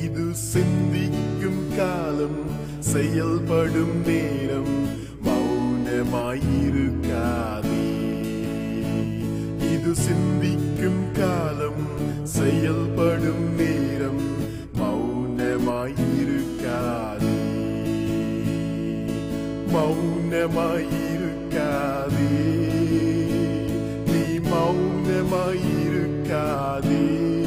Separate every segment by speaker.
Speaker 1: இது சிந்திக்கும் காலம் செயல்படும் நேரம் மௌனமாயிருக்காதே இது சிந்திக்கும் காலம் செயல்படும் நேரம் மௌனமாயிருக்காதே மௌனமாயிருக்காதே நீ மௌனமாயிருக்காதே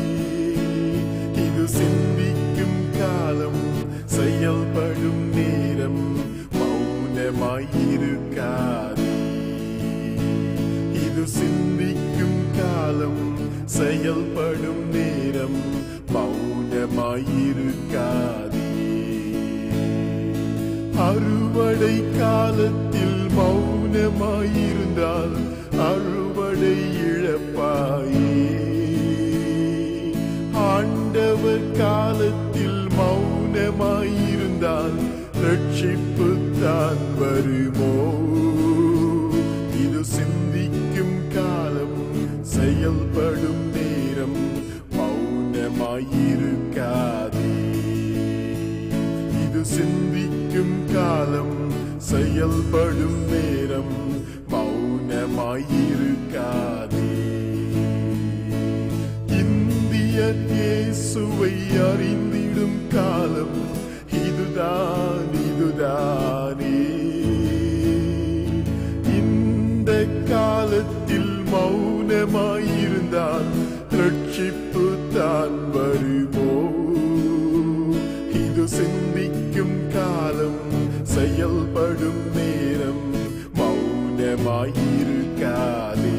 Speaker 1: இது சிந்திக்கும் காலம் செயல்படும் நேரம் மௌனமாயிருக்காதே இது சிந்திக்கும் காலம் செயல்படும் நேரம் மௌனமாயிருக்காதே அறுவடை காலத்தில் மௌனமாயிருந்தால் அறுவடை இழப்பாயே ஆண்டவர் காலத்தில் மௌனமாயிருந்தால் ரட்சிப்பு தான் வருமோ இது சிந்திக்கும் காலம் செயல்படும் நேரம் மௌனமாயிருக்காதே இது சிந்திக்கும் காலம் செயல்படும் நேரம் மௌனமாயிருக்காதே இந்திய இயேசுவை அறிந்திடும் காலம் இதுதான் இதுதானே இந்த காலத்தில் மௌனமாயிருந்தால் ரட்சிப்பு தான் வருமோ இது சிந்திக்கும் காலம் செயல்படும் நேரம் மௌனமாயிருக்காதே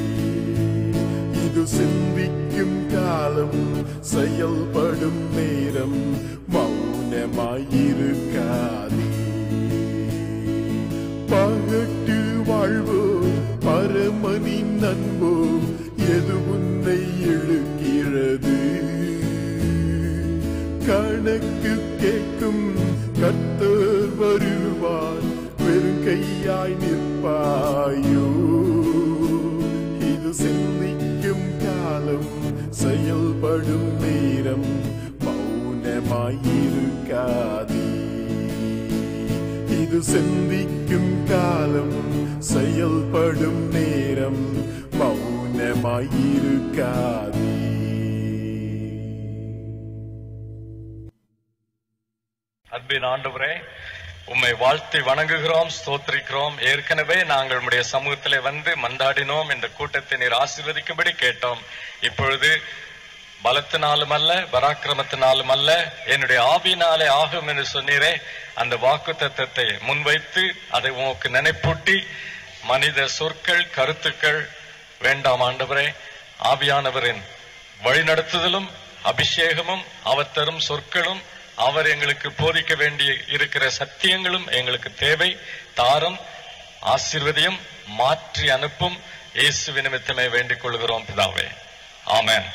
Speaker 1: இது சிந்திக்கும் காலம் செயல்படும் நேரம் மௌனமாயிருக்காதே பகட்டு வாழ்வோ பரமனின் அன்போ எது உன்னை இழுக்கிறது கணக்கு கேட்கும் கர்த்தர் வருவார் வெறும் கையாய் நிற்பாயோ இது சிந்திக்கும் காலம் செயல்படும் நேரம் மௌனமாயிருக்காதே இது சிந்திக்கும் காலம் செயல்படும் நேரம் மௌனமாயிருக்காதே
Speaker 2: அன்பின் ஆண்டவரே உம்மை வாழ்த்தி வணங்குகிறோம் ஸ்தோத்திரிக்கிறோம் ஏற்கனவே நாங்கள் உம்முடைய சமூகத்திலே வந்து மன்றாடினோம் இந்த கூட்டத்தை நீர் ஆசீர்வதிக்கும்படி கேட்டோம் இப்பொழுது பலத்தினாலும் அல்ல பராக்கிரமத்தினாலும் அல்ல என்னுடைய ஆவியினாலே ஆகும் என்று சொன்னீரே அந்த வாக்கு தத்தத்தை முன்வைத்து அதை உமக்கு நினைப்பூட்டி மனித சொற்கள் கருத்துக்கள் வேண்டாம் ஆண்டவரே ஆவியானவரின் வழிநடத்துதலும் அபிஷேகமும் அவர் தரும் சொற்களும் அவர் எங்களுக்கு போதிக்க வேண்டிய இருக்கிற சத்தியங்களும் எங்களுக்கு தேவை தாரம் ஆசீர்வதியும் மாற்றி அனுப்பும் இயேசு நிமித்தமே வேண்டிக் கொள்கிறோம் பிதாவே ஆமென்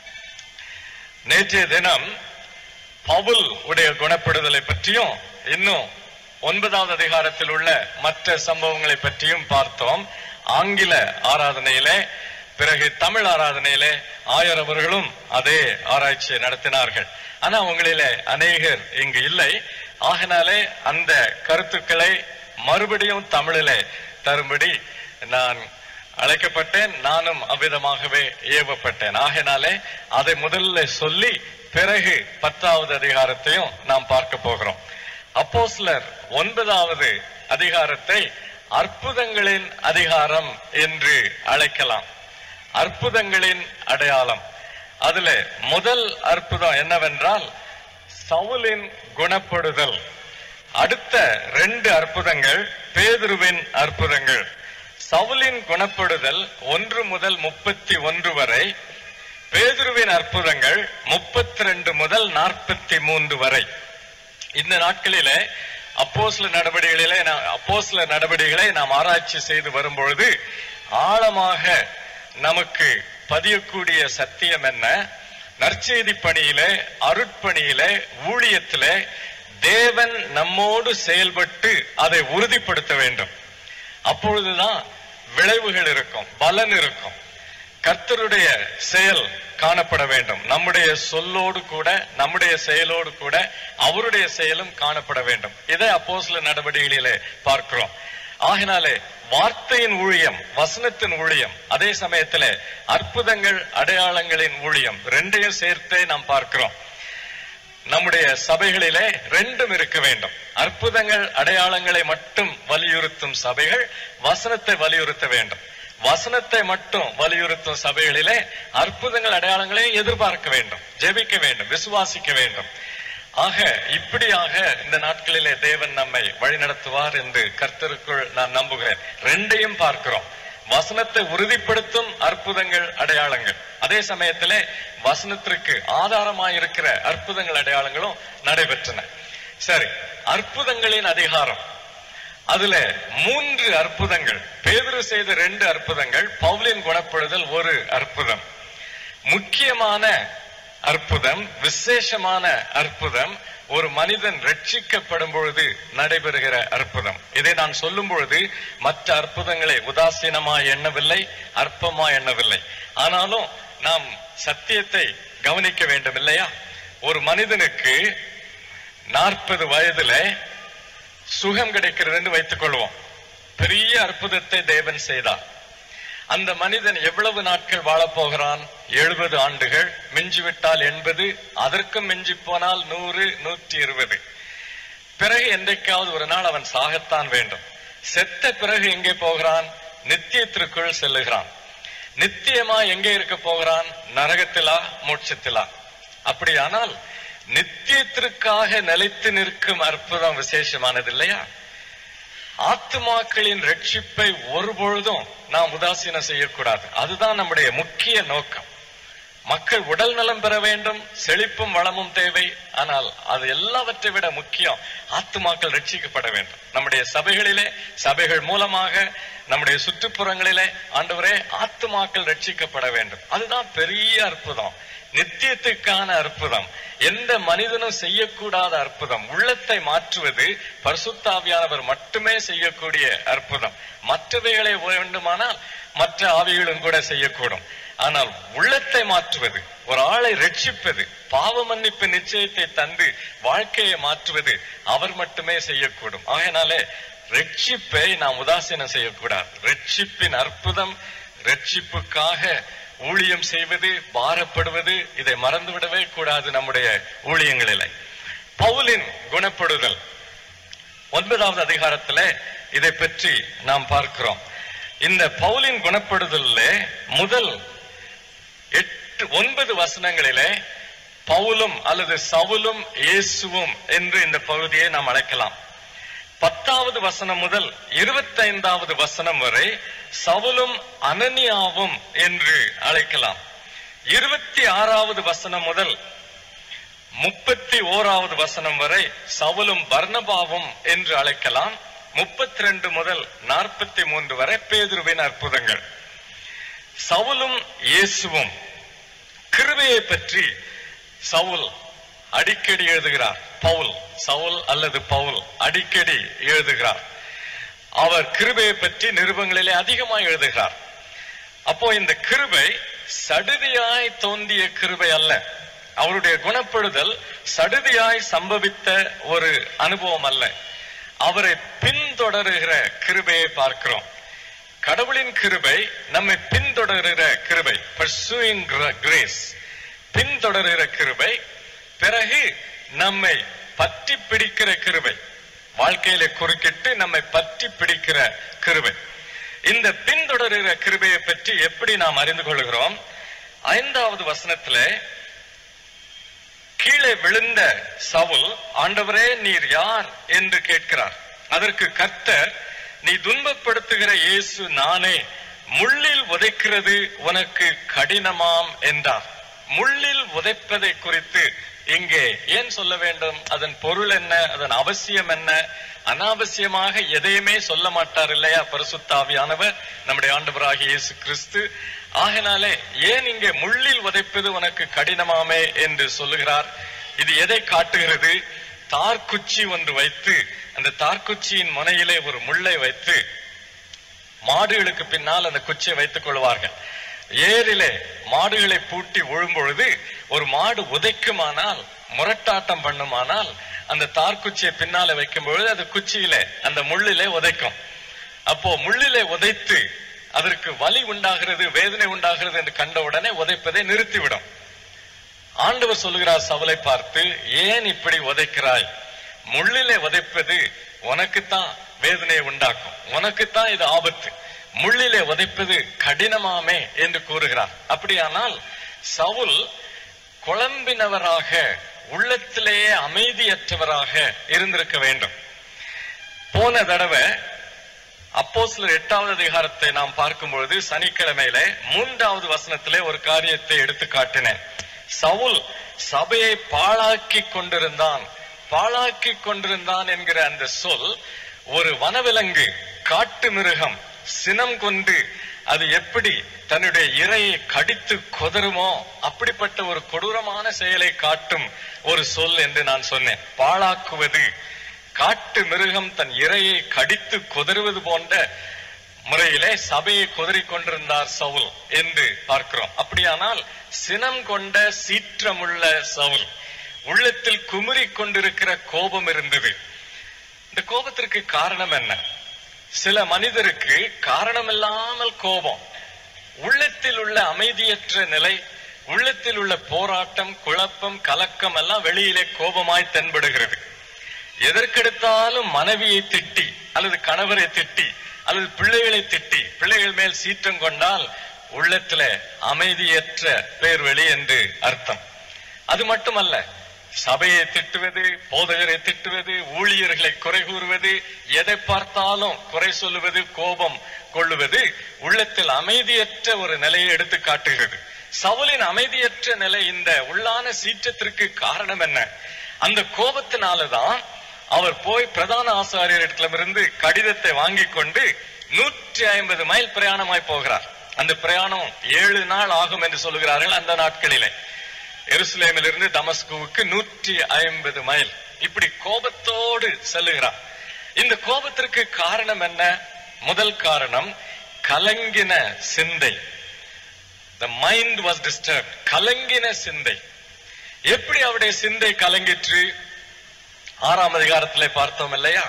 Speaker 2: நேற்றைய தினம் பவுல் உடைய குணப்படுதலை பற்றியும் இன்னும் ஒன்பதாவது அதிகாரத்தில் உள்ள மற்ற சம்பவங்களை பற்றியும் பார்த்தோம் ஆங்கில ஆராதனையிலே பிறகு தமிழ் ஆராதனையிலே ஆயர் அவர்களும் அதே ஆராய்ச்சியை நடத்தினார்கள் ஆனா உங்களிலே அநேகர் இங்கு இல்லை ஆகினாலே அந்த கருத்துக்களை மறுபடியும் தமிழிலே தரும்படி நான் அழைக்கப்பட்டேன் நானும் அவ்விதமாகவே ஏவப்பட்டேன் ஆகினாலே அதை முதல்ல சொல்லி பிறகு பத்தாவது அதிகாரத்தையும் நாம் பார்க்க போகிறோம் அப்போஸ்லர் ஒன்பதாவது அதிகாரத்தை அற்புதங்களின் அதிகாரம் என்று அழைக்கலாம் அற்புதங்களின் அடையாளம் அதுல முதல் அற்புதம் என்னவென்றால் சவுலின் குணப்படுதல் அடுத்த ரெண்டு அற்புதங்கள் பேதுருவின் அற்புதங்கள் சவுலின் குணப்படுதல் ஒன்று முதல் முப்பத்தி ஒன்று வரை பேதுருவின் அற்புதங்கள் முப்பத்தி ரெண்டு முதல் நாற்பத்தி மூன்று வரை இந்த நாட்களிலே அப்போஸ்ல நடவடிக்கைகளிலே நாம் அப்போஸ்ல நடவடிக்கைகளை நாம் ஆராய்ச்சி செய்து வரும்பொழுது ஆழமாக நமக்கு பதியக்கூடிய சத்தியம் என்ன நற்செய்தி பணியிலே அருட்பணியிலே ஊழியத்திலே தேவன் நம்மோடு செயல்பட்டு அதை உறுதிப்படுத்த வேண்டும் அப்பொழுதுதான் விளைவுகள் இருக்கும் பலன் இருக்கும் கர்த்தருடைய செயல் காணப்பட வேண்டும் நம்முடைய சொல்லோடு கூட நம்முடைய செயலோடு கூட அவருடைய செயலும் காணப்பட வேண்டும் இதை அப்போஸ்தல நடவடிக்கைகளிலே பார்க்கிறோம் ஆகினாலே வார்த்தையின் ஊழியம் வசனத்தின் ஊழியம் அதே சமயத்துல அற்புதங்கள் அடையாளங்களின் ஊழியம் ரெண்டையும் சேர்த்தே நாம் பார்க்கிறோம் நம்முடைய சபைகளிலே ரெண்டும் இருக்க வேண்டும் அற்புதங்கள் அடையாளங்களை மட்டும் வலியுறுத்தும் சபைகள் வசனத்தை வலியுறுத்த வேண்டும் வசனத்தை மட்டும் வலியுறுத்தும் சபைகளிலே அற்புதங்கள் அடையாளங்களை எதிர்பார்க்க வேண்டும் ஜெபிக்க வேண்டும் விசுவாசிக்க வேண்டும் ஆக இப்படியாக இந்த நாட்களிலே தேவன் நம்மை வழிநடத்துவார் என்று கர்த்தருக்குள் நான் நம்புகிறேன் ரெண்டையும் பார்க்கிறோம் வசனத்தை உறுதிப்படுத்தும் அற்புதங்கள் அடையாளங்கள் அதே சமயத்திலே வசனத்திற்கு ஆதாரமாயிருக்கிற அற்புதங்கள் அடையாளங்களும் நடைபெற்றன சரி அற்புதங்களின் அதிகாரம் அதுல மூன்று அற்புதங்கள் பேதுரு செய்த ரெண்டு அற்புதங்கள் பவுலின் குணப்படுதல் ஒரு அற்புதம் முக்கியமான அற்புதம் விசேஷமான அற்புதம் ஒரு மனிதன் ரட்சிக்கப்படும் பொழுது நடைபெறுகிற அற்புதம் இதை நான் சொல்லும் பொழுது மற்ற அற்புதங்களை உதாசீனமா எண்ணவில்லை அற்பமா எண்ணவில்லை ஆனாலும் நாம் சத்தியத்தை கவனிக்க வேண்டும் இல்லையா ஒரு மனிதனுக்கு நாற்பது வயதுல சுகம் கிடைக்கிறது என்று வைத்துக் கொள்வோம் பெரிய அற்புதத்தை தேவன் செய்தார் அந்த மனிதன் எவ்வளவு நாட்கள் வாழப் போகிறான் எழுபது ஆண்டுகள் மிஞ்சிவிட்டால் எண்பது அதற்கும் மிஞ்சி போனால் நூறு நூற்றி இருபது பிறகு என்றைக்காவது ஒரு நாள் அவன் சாகத்தான் வேண்டும் செத்த பிறகு எங்கே போகிறான் நித்தியத்திற்குள் செல்லுகிறான் நித்தியமா எங்கே இருக்க போகிறான் நரகத்திலா மோட்சத்திலா அப்படியானால் நித்தியத்திற்காக நிலைத்து நிற்கும் அற்புதம் விசேஷமானது இல்லையா ஆத்துமாக்களின் ரட்சிப்பை ஒருபொழுதும் நாம் உதாசீனம் செய்யக்கூடாது அதுதான் நம்முடைய முக்கிய நோக்கம் மக்கள் உடல் நலம் பெற வேண்டும் செழிப்பும் வளமும் தேவை ஆனால் அது எல்லாவற்றை விட முக்கியம் ஆத்துமாக்கள் ரட்சிக்கப்பட வேண்டும் நம்முடைய சபைகளிலே சபைகள் மூலமாக நம்முடைய சுற்றுப்புறங்களிலே ஆண்டவரே ஆத்துமாக்கள் ரட்சிக்கப்பட வேண்டும் அதுதான் பெரிய அற்புதம் நித்தியத்துக்கான அற்புதம் எந்த மனிதனும் செய்யக்கூடாத அற்புதம் உள்ளத்தை மாற்றுவது பரிசுத்தாவியானவர் மட்டுமே செய்யக்கூடிய அற்புதம் மற்றவைகளை வேண்டுமானால் மற்ற ஆவிகளும் கூட செய்யக்கூடும் ஆனால் உள்ளத்தை மாற்றுவது ஒரு ஆளை ரட்சிப்பது பாவ மன்னிப்பு நிச்சயத்தை தந்து வாழ்க்கையை மாற்றுவது அவர் மட்டுமே செய்யக்கூடும் ஆகையினாலே ரட்சிப்பை நாம் உதாசீனம் செய்யக்கூடாது ரட்சிப்பின் அற்புதம் ரட்சிப்புக்காக ஊழியம் செய்வது பாரப்படுவது இதை மறந்துவிடவே கூடாது நம்முடைய ஊழியங்களிலே பவுலின் குணப்படுதல் ஒன்பதாவது அதிகாரத்திலே இதை பற்றி நாம் பார்க்கிறோம் இந்த பவுலின் குணப்படுதல்ல முதல் எட்டு ஒன்பது வசனங்களிலே பவுலும் அல்லது சவுலும் இயேசுவும் என்று இந்த பகுதியை நாம் அழைக்கலாம் பத்தாவது வசனம் முதல் இருபத்தைந்தாவது வசனம் வரை சவுலும் அனனியாவும் என்று அழைக்கலாம் இருபத்தி ஆறாவது வசனம் முதல் முப்பத்தி ஓராவது வசனம் வரை சவுலும் பர்ணபாவும் என்று அழைக்கலாம் முப்பத்தி ரெண்டு முதல் நாற்பத்தி மூன்று வரை பேதுருவின் அற்புதங்கள் சவுலும் இயேசுவும் கிருபையை பற்றி சவுல் அடிக்கடி எழுதுகிறார் பவுல் சவுல் அல்லது பவுல் அடிக்கடி எழுதுகிறார் அவர் கிருபையை பற்றி நிருபங்களிலே அதிகமாக எழுதுகிறார் அப்போ இந்த கிருபை சடுதியாய் தோன்றிய கிருபை அல்ல அவருடைய குணப்படுதல் சடுதியாய் சம்பவித்த ஒரு அனுபவம் அல்ல அவரை பின்தொடருகிற கிருபையை பார்க்கிறோம் கடவுளின் கிருபை நம்மை பின்தொடருகிற கிருபை pursuing கிரேஸ் பின்தொடருகிற கிருபை பிறகு நம்மை பற்றி பிடிக்கிற கிருபை வாழ்க்கையில குறுக்கிட்டு நம்மை பற்றி பிடிக்கிற கிருபை இந்த பின்தொடருகிற கிருபையை பற்றி எப்படி நாம் அறிந்து கொள்கிறோம் ஐந்தாவது வசனத்துல கீழே விழுந்த சவுல் ஆண்டவரே நீர் யார் என்று கேட்கிறார் அதற்கு கர்த்தர் நீ துன்பப்படுத்துகிற இயேசு நானே முள்ளில் உதைக்கிறது உனக்கு கடினமாம் என்றார் முள்ளில் உதைப்பதை குறித்து இங்கே ஏன் சொல்ல வேண்டும் அதன் பொருள் என்ன அதன் அவசியம் என்ன அனாவசியமாக எதையுமே சொல்ல மாட்டார் இல்லையா பரிசுத்தாவியானவர் நம்முடைய ஆண்டவராகிய இயேசு கிறிஸ்து ஆகினாலே ஏன் இங்கே முள்ளில் உதைப்பது உனக்கு கடினமாமே என்று சொல்லுகிறார் இது எதை காட்டுகிறது தார்குச்சி ஒன்று வைத்து அந்த தார்குச்சியின் முனையிலே ஒரு முள்ளை வைத்து மாடுகளுக்கு பின்னால் அந்த குச்சியை வைத்துக் கொள்வார்கள் ஏரிலே மாடுகளை பூட்டி விழும்பொழுது ஒரு மாடு உதைக்குமானால் முரட்டாட்டம் பண்ணுமானால் அந்த தார்குச்சியை பின்னால வைக்கும் பொழுது அது குச்சியிலே அந்த முள்ளிலே உதைக்கும் அப்போ முள்ளிலே உதைத்து அதற்கு வலி உண்டாகிறது வேதனை உண்டாகிறது என்று கண்ட உடனே உதைப்பதை நிறுத்திவிடும் ஆண்டவர் சொல்லுகிறார் சவலை பார்த்து ஏன் இப்படி உதைக்கிறாய் முள்ளிலே உதைப்பது உனக்குத்தான் வேதனையை உண்டாக்கும் உனக்குத்தான் இது ஆபத்து முள்ளிலே உதைப்பது கடினமாமே என்று கூறுகிறார் அப்படியானால் சவுல் குழம்பினவராக உள்ளத்திலேயே அமைதியற்றவராக இருந்திருக்க வேண்டும் போன தடவை அப்போ எட்டாவது அதிகாரத்தை நாம் பார்க்கும் பொழுது சனிக்கிழமையில மூன்றாவது வசனத்திலே ஒரு காரியத்தை எடுத்து காட்டினேன் சவுல் சபையை பாழாக்கி கொண்டிருந்தான் பாழாக்கி கொண்டிருந்தான் என்கிற அந்த சொல் ஒரு வனவிலங்கு காட்டு மிருகம் சினம் கொண்டு அது எப்படி தன்னுடைய இரையை கடித்து கொதருமோ அப்படிப்பட்ட ஒரு கொடூரமான செயலை காட்டும் ஒரு சொல் என்று நான் சொன்னேன் பாழாக்குவது காட்டு மிருகம் தன் இரையை கடித்து கொதறுவது போன்ற முறையிலே சபையை கொதறிக் கொண்டிருந்தார் சவுல் என்று பார்க்கிறோம் அப்படியானால் சினம் கொண்ட சீற்றமுள்ள சவுல் உள்ளத்தில் குமுறிக் கொண்டிருக்கிற கோபம் இருந்தது இந்த கோபத்திற்கு காரணம் என்ன சில மனிதருக்கு காரணமில்லாமல் கோபம் உள்ளத்தில் உள்ள அமைதியற்ற நிலை உள்ளத்தில் உள்ள போராட்டம் குழப்பம் கலக்கம் எல்லாம் வெளியிலே கோபமாய் தென்படுகிறது எதற்கெடுத்தாலும் மனைவியை திட்டி அல்லது கணவரை திட்டி அல்லது பிள்ளைகளை திட்டி பிள்ளைகள் மேல் சீற்றம் கொண்டால் உள்ளத்துல அமைதியற்ற பேர்வழி என்று அர்த்தம் அது மட்டுமல்ல சபையை திட்டுவது போதகரை திட்டுவது ஊழியர்களை குறை கூறுவது எதை பார்த்தாலும் குறை சொல்லுவது கோபம் கொள்ளுவது உள்ளத்தில் அமைதியற்ற ஒரு நிலையை எடுத்து காட்டுகிறது சவுலின் அமைதியற்ற நிலை இந்த உள்ளான சீற்றத்திற்கு காரணம் என்ன அந்த கோபத்தினாலதான் அவர் போய் பிரதான ஆசாரியரிடத்திலிருந்து கடிதத்தை வாங்கி கொண்டு நூற்றி ஐம்பது மைல் பிரயாணமாய் போகிறார் அந்த பிரயாணம் ஏழு நாள் ஆகும் என்று சொல்லுகிறார்கள் அந்த நாட்களிலே எருசலேமிலிருந்து தமஸ்குவுக்கு நூற்றி ஐம்பது மைல் இப்படி கோபத்தோடு செல்லுகிறார் இந்த கோபத்திற்கு காரணம் என்ன முதல் காரணம் கலங்கின சிந்தை த மைண்ட் வாஸ் டிஸ்டர்ப் கலங்கின சிந்தை எப்படி அவருடைய சிந்தை கலங்கிற்று ஆறாம் அதிகாரத்திலே பார்த்தோம் இல்லையா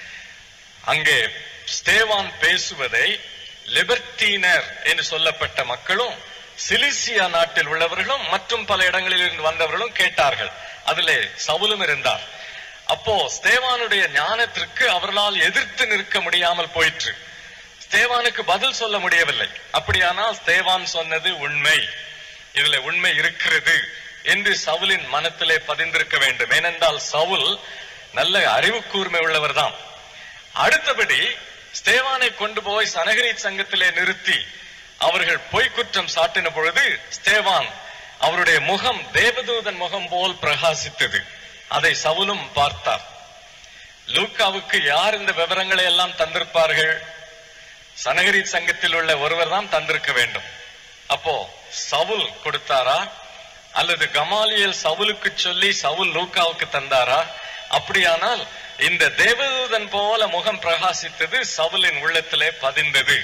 Speaker 2: அங்கே ஸ்தேவான் பேசுவதை லிபர்டீனர் என்று சொல்லப்பட்ட மக்களும் சிலிசியா நாட்டில் உள்ளவர்களும் மற்றும் பல இடங்களில் இருந்து வந்தவர்களும் கேட்டார்கள் அதிலே சவுலும் இருந்தார் அப்போ ஸ்தேவானுடைய ஞானத்திற்கு அவர்களால் எதிர்த்து நிற்க முடியாமல் போயிற்று ஸ்தேவானுக்கு பதில் சொல்ல முடியவில்லை அப்படியானால் ஸ்தேவான் சொன்னது உண்மை இதுல உண்மை இருக்கிறது என்று சவுலின் மனத்திலே பதிந்திருக்க வேண்டும் ஏனென்றால் சவுல் நல்ல அறிவு கூர்மை உள்ளவர் தான் அடுத்தபடி ஸ்தேவானை கொண்டு போய் சனகரி சங்கத்திலே நிறுத்தி அவர்கள் பொய்க்குற்றம் சாட்டின பொழுது ஸ்தேவான் அவருடைய முகம் தேவதூதன் முகம் போல் பிரகாசித்தது அதை சவுலும் பார்த்தார் லூக்காவுக்கு யார் இந்த விவரங்களை எல்லாம் தந்திருப்பார்கள் சனகரி சங்கத்தில் உள்ள ஒருவர் தான் தந்திருக்க வேண்டும் அப்போ சவுல் கொடுத்தாரா அல்லது கமாலியல் சவுலுக்கு சொல்லி சவுல் லூக்காவுக்கு தந்தாரா அப்படியானால் இந்த தேவதூதன் போல முகம் பிரகாசித்தது சவுலின் உள்ளத்திலே பதிந்தது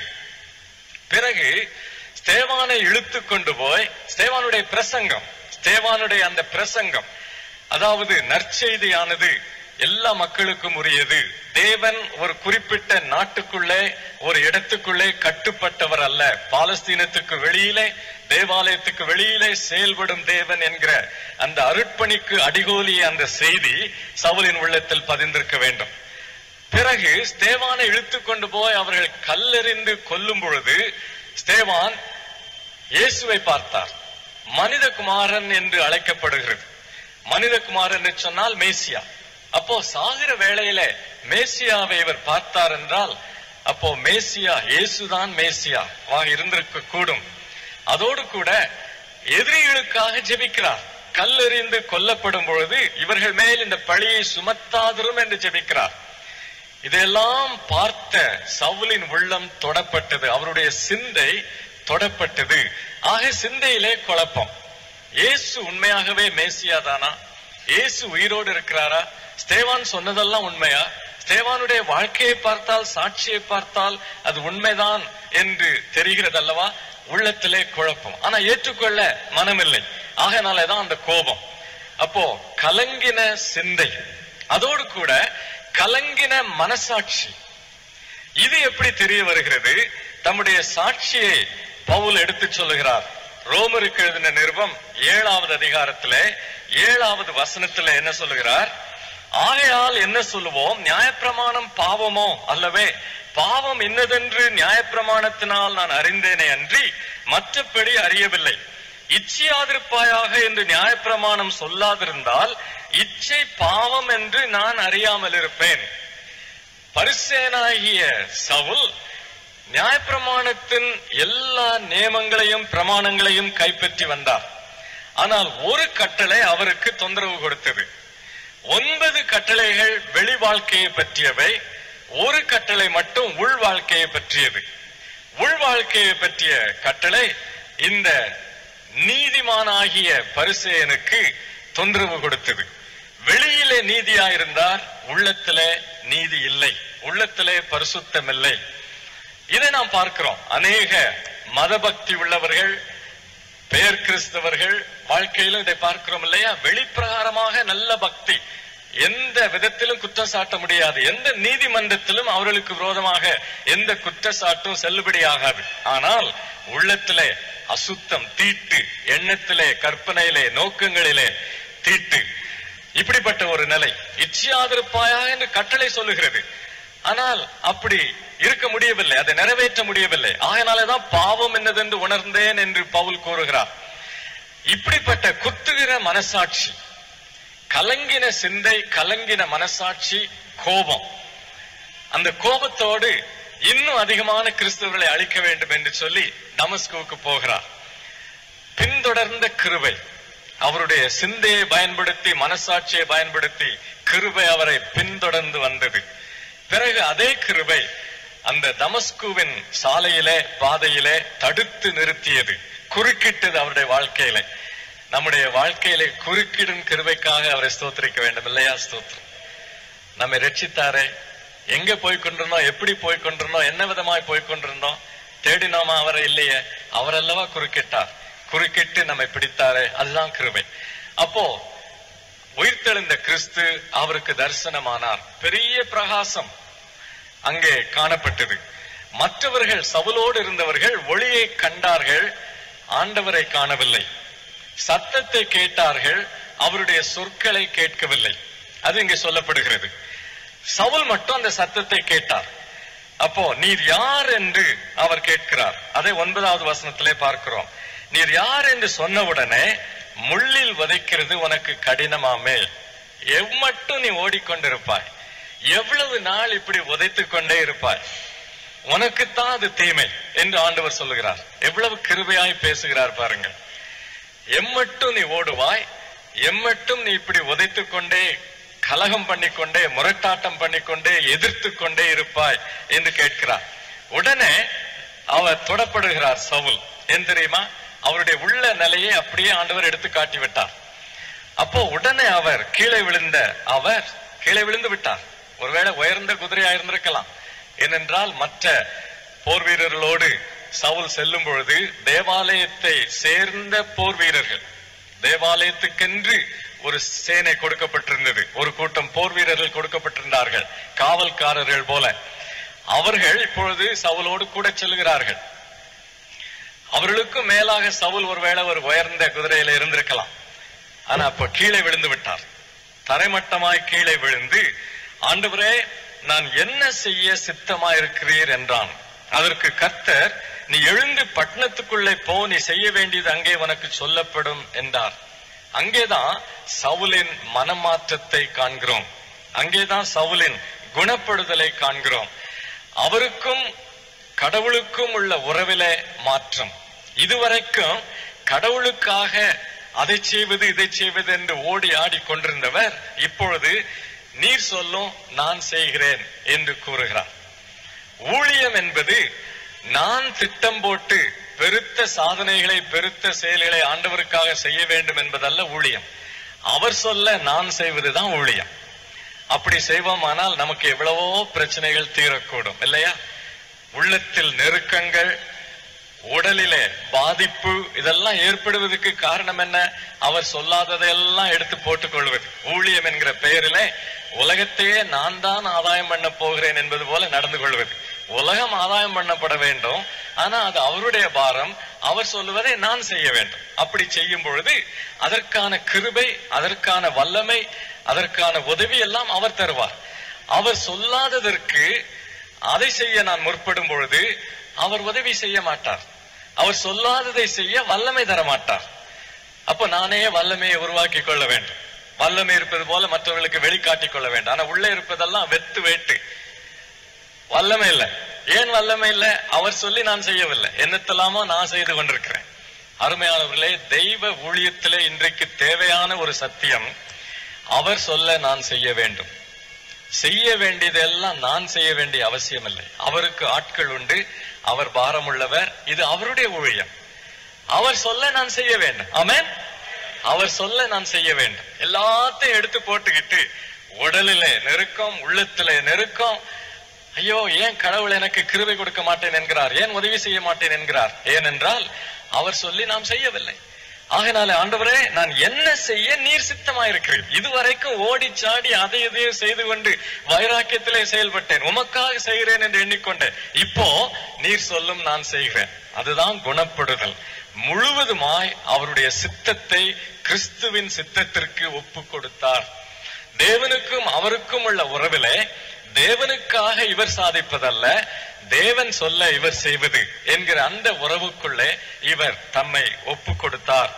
Speaker 2: பிறகு ஸ்தேவானை இழுத்து கொண்டு போய் ஸ்தேவானுடைய பிரசங்கம் ஸ்தேவானுடைய அந்த பிரசங்கம் அதாவது நற்செய்தியானது எல்லா மக்களுக்கும் உரியது தேவன் ஒரு குறிப்பிட்ட நாட்டுக்குள்ளே ஒரு இடத்துக்குள்ளே கட்டுப்பட்டவர் அல்ல பாலஸ்தீனத்துக்கு வெளியிலே தேவாலயத்துக்கு வெளியிலே செயல்படும் தேவன் என்கிற அந்த அருட்பணிக்கு அடிகோலிய அந்த செய்தி சவுலின் உள்ளத்தில் பதிந்திருக்க வேண்டும் பிறகு ஸ்தேவானை இழுத்து கொண்டு போய் அவர்கள் கல்லெறிந்து கொல்லும் பொழுது ஸ்தேவான் இயேசுவை பார்த்தார் மனிதகுமாரன் என்று அழைக்கப்படுகிறது மனிதகுமாரன் என்று சொன்னால் மேசியா அப்போ சாகிற வேளையில மேசியாவை இவர் பார்த்தார் என்றால் அப்போ மேசியா இயேசுதான் மேசியா வா இருந்திருக்க கூடும் அதோடு கூட எதிரிகளுக்காக ஜெபிக்கிறார் கல்லெறிந்து கொல்லப்படும் பொழுது இவர்கள் மேல் இந்த பழியை சுமத்தாதிரும் என்று ஜெபிக்கிறார் இதெல்லாம் பார்த்த சவுலின் உள்ளம் தொடப்பட்டது அவருடைய சிந்தை தொடப்பட்டது ஆக சிந்தையிலே குழப்பம் இயேசு உண்மையாகவே மேசியா தானா இயேசு உயிரோடு இருக்கிறாரா ஸ்தேவான் சொன்னதெல்லாம் உண்மையா ஸ்தேவானுடைய வாழ்க்கையை பார்த்தால் சாட்சியை பார்த்தால் அது உண்மைதான் என்று தெரிகிறது அல்லவா உள்ளத்திலே குழப்பம் ஆனா ஏற்றுக்கொள்ள மனமில்லை ஆகையினாலதான் அந்த கோபம் அப்போ கலங்கின சிந்தை அதோடு கூட கலங்கின மனசாட்சி இது எப்படி தெரிய வருகிறது தம்முடைய சாட்சியை பவுல் எடுத்து சொல்லுகிறார் ரோமருக்கு எழுதின நிருபம் ஏழாவது அதிகாரத்திலே ஏழாவது வசனத்திலே என்ன சொல்லுகிறார் ஆகையால் என்ன சொல்லுவோம் நியாயப்பிரமாணம் பாவமோ அல்லவே பாவம் இன்னதென்று நியாயப்பிரமாணத்தினால் நான் அறிந்தேனே அன்றி மற்றபடி அறியவில்லை இச்சையாதிருப்பாயாக என்று நியாயப்பிரமாணம் சொல்லாதிருந்தால் இச்சை பாவம் என்று நான் அறியாமல் இருப்பேன் பரிசேனாகிய சவுல் நியாயப்பிரமாணத்தின் எல்லா நியமங்களையும் பிரமாணங்களையும் கைப்பற்றி வந்தார் ஆனால் ஒரு கட்டளை அவருக்கு தொந்தரவு கொடுத்தது ஒன்பது கட்டளைகள் வெளி வாழ்க்கையை பற்றியவை ஒரு கட்டளை மட்டும் உள் வாழ்க்கையை பற்றியது உள் வாழ்க்கையை பற்றிய கட்டளை இந்த நீதிமானாகிய பரிசேயனுக்கு தொந்தரவு கொடுத்தது வெளியிலே நீதியாயிருந்தார் உள்ளத்திலே நீதி இல்லை உள்ளத்திலே பரிசுத்தம் இல்லை இதை நாம் பார்க்கிறோம் அநேக மதபக்தி உள்ளவர்கள் பெயர் கிறிஸ்தவர்கள் வாழ்க்கையிலும் இதை பார்க்கிறோம் இல்லையா வெளிப்பிரகாரமாக நல்ல பக்தி எந்த விதத்திலும் குற்றம் சாட்ட முடியாது எந்த நீதிமன்றத்திலும் அவர்களுக்கு விரோதமாக எந்த குற்றச்சாட்டும் செல்லுபடியாகாது ஆனால் உள்ளத்திலே அசுத்தம் தீட்டு எண்ணத்திலே கற்பனையிலே நோக்கங்களிலே தீட்டு இப்படிப்பட்ட ஒரு நிலை இச்சையாதிருப்பாயா என்று கட்டளை சொல்லுகிறது ஆனால் அப்படி இருக்க முடியவில்லை அதை நிறைவேற்ற முடியவில்லை ஆகையினாலதான் பாவம் என்னதென்று உணர்ந்தேன் என்று பவுல் கூறுகிறார் இப்படிப்பட்ட குத்துகிற மனசாட்சி கலங்கின சிந்தை கலங்கின மனசாட்சி கோபம் அந்த கோபத்தோடு இன்னும் அதிகமான கிறிஸ்தவர்களை அழிக்க வேண்டும் என்று சொல்லி டமஸ்குவுக்கு போகிறார் பின்தொடர்ந்த கிருபை அவருடைய சிந்தையை பயன்படுத்தி மனசாட்சியை பயன்படுத்தி கிருபை அவரை பின்தொடர்ந்து வந்தது பிறகு அதே கிருபை அந்த தமஸ்குவின் சாலையிலே பாதையிலே தடுத்து நிறுத்தியது குறுக்கிட்டது அவருடைய வாழ்க்கையிலே நம்முடைய வாழ்க்கையிலே குறுக்கிடும் கிருபைக்காக அவரை ஸ்தோத்திரிக்க வேண்டும் இல்லையா ஸ்தோத்திரம் நம்மை ரட்சித்தாரே எங்க போய் கொண்டிருந்தோம் எப்படி போய் கொண்டிருந்தோம் என்ன விதமாய் போய் கொண்டிருந்தோம் தேடினோமா அவரை இல்லையே அவரல்லவா குறுக்கிட்டார் குறுக்கிட்டு நம்மை பிடித்தாரே அதுதான் கிருபை அப்போ உயிர்த்தெழுந்த கிறிஸ்து அவருக்கு தரிசனமானார் பெரிய பிரகாசம் அங்கே காணப்பட்டது மற்றவர்கள் சவுலோடு இருந்தவர்கள் ஒளியை கண்டார்கள் ஆண்டவரை காணவில்லை சத்தத்தை கேட்டார்கள் அவருடைய சொற்களை கேட்கவில்லை அது இங்கே சொல்லப்படுகிறது சவுல் மட்டும் அந்த சத்தத்தை கேட்டார் அப்போ நீர் யார் என்று அவர் கேட்கிறார் அதை ஒன்பதாவது வசனத்திலே பார்க்கிறோம் நீர் யார் என்று சொன்னவுடனே முள்ளில் வதைக்கிறது உனக்கு கடினமாமே எவ்வட்டும் நீ ஓடிக்கொண்டிருப்பாய் எவ்வளவு நாள் இப்படி உதைத்துக் கொண்டே இருப்பாய் உனக்குத்தான் அது தீமை என்று ஆண்டவர் சொல்லுகிறார் எவ்வளவு கிருபையாய் பேசுகிறார் பாருங்கள் எம்மட்டும் நீ ஓடுவாய் எம்மட்டும் நீ இப்படி உதைத்துக் கொண்டே கலகம் பண்ணிக்கொண்டே முரட்டாட்டம் பண்ணிக்கொண்டே எதிர்த்து கொண்டே இருப்பாய் என்று கேட்கிறார் உடனே அவர் தொடப்படுகிறார் சவுல் ஏன் தெரியுமா அவருடைய உள்ள நிலையை அப்படியே ஆண்டவர் எடுத்து காட்டி விட்டார் அப்போ உடனே அவர் கீழே விழுந்த அவர் கீழே விழுந்து விட்டார் ஒருவேளை உயர்ந்த குதிரையா இருந்திருக்கலாம் ஏனென்றால் மற்ற போர் வீரர்களோடு சவுல் செல்லும் பொழுது தேவாலயத்தை சேர்ந்த போர் வீரர்கள் தேவாலயத்துக்கென்று ஒரு சேனை கொடுக்கப்பட்டிருந்தது ஒரு கூட்டம் போர் வீரர்கள் கொடுக்கப்பட்டிருந்தார்கள் காவல்காரர்கள் போல அவர்கள் இப்பொழுது சவுலோடு கூட செல்கிறார்கள் அவர்களுக்கும் மேலாக சவுல் ஒருவேளை ஒரு உயர்ந்த குதிரையில இருந்திருக்கலாம் ஆனா அப்ப கீழே விழுந்து விட்டார் தரைமட்டமாய் கீழே விழுந்து ஆண்டவரே நான் என்ன செய்ய சித்தமாயிருக்கிறீர் என்றான் அதற்கு கர்த்தர் நீ எழுந்து பட்டணத்துக்குள்ளே போ நீ செய்ய வேண்டியது அங்கே உனக்கு சொல்லப்படும் என்றார் அங்கேதான் சவுலின் மனமாற்றத்தை காண்கிறோம் அங்கேதான் சவுலின் குணப்படுதலை காண்கிறோம் அவருக்கும் கடவுளுக்கும் உள்ள உறவிலே மாற்றம் இதுவரைக்கும் கடவுளுக்காக அதை செய்வது இதை செய்வது என்று ஓடி ஆடி கொண்டிருந்தவர் இப்பொழுது நீர் சொல்லும் நான் செய்கிறேன் என்று கூறுகிறார் ஊழியம் என்பது நான் திட்டம் போட்டு பெருத்த சாதனைகளை பெருத்த செயல்களை ஆண்டவருக்காக செய்ய வேண்டும் என்பதல்ல ஊழியம் அவர் சொல்ல நான் செய்வதுதான் ஊழியம் அப்படி செய்வோமானால் நமக்கு எவ்வளவோ பிரச்சனைகள் தீரக்கூடும் இல்லையா உள்ளத்தில் நெருக்கங்கள் உடலிலே பாதிப்பு இதெல்லாம் ஏற்படுவதற்கு காரணம் என்ன அவர் சொல்லாததையெல்லாம் எடுத்து போட்டுக் கொள்வது ஊழியம் என்கிற பெயரிலே உலகத்தையே நான் தான் ஆதாயம் பண்ண போகிறேன் என்பது போல நடந்து கொள்வது உலகம் ஆதாயம் பண்ணப்பட வேண்டும் ஆனா அது அவருடைய பாரம் அவர் சொல்லுவதை நான் செய்ய வேண்டும் அப்படி செய்யும் பொழுது அதற்கான கிருபை அதற்கான வல்லமை அதற்கான உதவி எல்லாம் அவர் தருவார் அவர் சொல்லாததற்கு அதை செய்ய நான் முற்படும் பொழுது அவர் உதவி செய்ய மாட்டார் அவர் சொல்லாததை செய்ய வல்லமை தர மாட்டார் அப்ப நானே வல்லமையை உருவாக்கி கொள்ள வேண்டும் வல்லமை இருப்பது போல மற்றவர்களுக்கு வெளிக்காட்டிக் கொள்ள வேண்டும் ஆனா உள்ளே இருப்பதெல்லாம் வெத்து வேட்டு வல்லமை இல்ல ஏன் வல்லமை இல்ல அவர் சொல்லி நான் செய்யவில்லை என்னத்தெல்லாமோ நான் செய்து கொண்டிருக்கிறேன் அருமையானவர்களே தெய்வ ஊழியத்திலே இன்றைக்கு தேவையான ஒரு சத்தியம் அவர் சொல்ல நான் செய்ய வேண்டும் செய்ய வேண்டியதெல்லாம் நான் செய்ய வேண்டிய அவசியம் இல்லை அவருக்கு ஆட்கள் உண்டு அவர் பாரமுள்ளவர் இது அவருடைய ஊழியம் அவர் சொல்ல நான் செய்ய வேண்டும் ஆமென் அவர் சொல்ல நான் செய்ய வேண்டும் எல்லாத்தையும் எடுத்து போட்டுக்கிட்டு உடலிலே நெருக்கம் உள்ளத்திலே நெருக்கம் ஐயோ ஏன் கடவுள் எனக்கு கிருபை கொடுக்க மாட்டேன் என்கிறார் ஏன் உதவி செய்ய மாட்டேன் என்கிறார் ஏனென்றால் அவர் சொல்லி நாம் செய்யவில்லை ஆகைனால ஆண்டவரே நான் என்ன செய்ய நீர் சித்தமாயிருக்கிறேன் இதுவரைக்கும் ஓடி சாடி அதை இதையும் செய்து கொண்டு வைராக்கியத்திலே செயல்பட்டேன் உமக்காக செய்கிறேன் என்று எண்ணிக்கொண்டேன் இப்போ நீர் சொல்லும் நான் செய்கிறேன் அதுதான் குணப்படுதல் முழுவதுமாய் அவருடைய சித்தத்தை கிறிஸ்துவின் சித்தத்திற்கு ஒப்பு கொடுத்தார் தேவனுக்கும் அவருக்கும் உள்ள உறவிலே தேவனுக்காக இவர் சாதிப்பதல்ல தேவன் சொல்ல இவர் செய்வது என்கிற அந்த உறவுக்குள்ளே இவர் தம்மை ஒப்பு கொடுத்தார்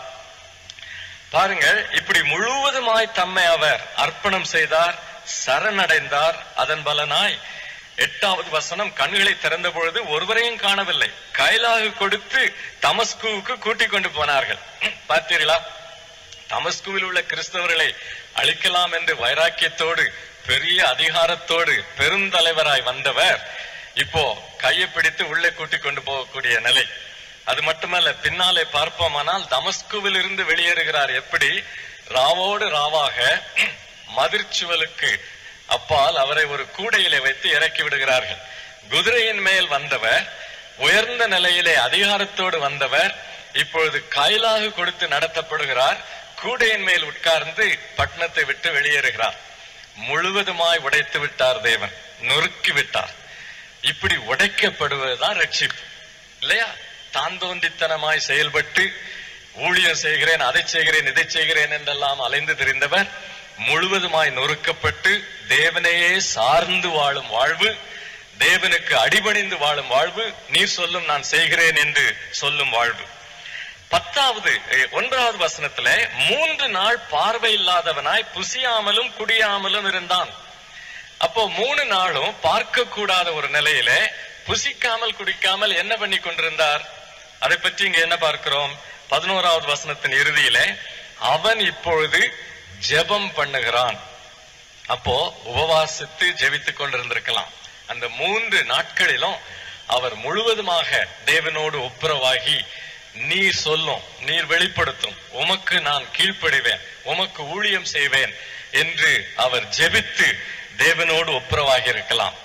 Speaker 2: பாருங்கள் இப்படி முழுவதுமாய் தம்மை அவர் அர்ப்பணம் செய்தார் சரணடைந்தார் அதன் பலனாய் எட்டாவது வசனம் கண்களை திறந்த பொழுது ஒருவரையும் காணவில்லை கைலாகு கொடுத்து தமஸ்குவுக்கு கூட்டிக் கொண்டு போனார்கள் பார்த்தீர்களா தமஸ்குவில் உள்ள கிறிஸ்தவர்களை அழிக்கலாம் என்று வைராக்கியத்தோடு பெரிய அதிகாரத்தோடு பெருந்தலைவராய் வந்தவர் இப்போ கையை பிடித்து உள்ளே கூட்டிக் கொண்டு போகக்கூடிய நிலை அது மட்டுமல்ல பின்னாலே பார்ப்போமானால் தமஸ்குவில் இருந்து வெளியேறுகிறார் எப்படி ராவோடு ராவாக மதிர்ச்சுவலுக்கு அப்பால் அவரை ஒரு கூடையிலே வைத்து இறக்கி விடுகிறார்கள் குதிரையின் மேல் வந்தவர் உயர்ந்த நிலையிலே அதிகாரத்தோடு வந்தவர் இப்பொழுது கைலாகு கொடுத்து நடத்தப்படுகிறார் கூடையின் மேல் உட்கார்ந்து பட்டணத்தை விட்டு வெளியேறுகிறார் முழுவதுமாய் உடைத்து விட்டார் தேவன் நொறுக்கி விட்டார் இப்படி உடைக்கப்படுவதுதான் ரட்சிப்பு இல்லையா தாந்தோந்தித்தனமாய் செயல்பட்டு ஊழியம் செய்கிறேன் அதை செய்கிறேன் இதை செய்கிறேன் என்றெல்லாம் அலைந்து திரிந்தவர் முழுவதுமாய் நொறுக்கப்பட்டு தேவனையே சார்ந்து வாழும் வாழ்வு தேவனுக்கு அடிபணிந்து வாழும் வாழ்வு நீர் சொல்லும் நான் செய்கிறேன் என்று சொல்லும் வாழ்வு பத்தாவது eh, ஒன்றாவது வசனத்துல மூன்று நாள் பார்வை இல்லாதவனாய் புசியாமலும் குடியாமலும் இருந்தான் அப்போ மூணு நாளும் பார்க்க கூடாத ஒரு நிலையில புசிக்காமல் குடிக்காமல் என்ன பண்ணி கொண்டிருந்தார் அதை பற்றி இங்க என்ன பார்க்கிறோம் பதினோராவது வசனத்தின் இறுதியில அவன் இப்பொழுது ஜெபம் பண்ணுகிறான் அப்போ உபவாசித்து ஜெபித்துக் கொண்டிருந்திருக்கலாம் அந்த மூன்று நாட்களிலும் அவர் முழுவதுமாக தேவனோடு ஒப்புரவாகி நீர் சொல்லும் நீர் வெளிப்படுத்தும் உமக்கு நான் கீழ்ப்படிவேன் உமக்கு ஊழியம் செய்வேன் என்று அவர் ஜெபித்து தேவனோடு ஒப்புரவாகி இருக்கலாம்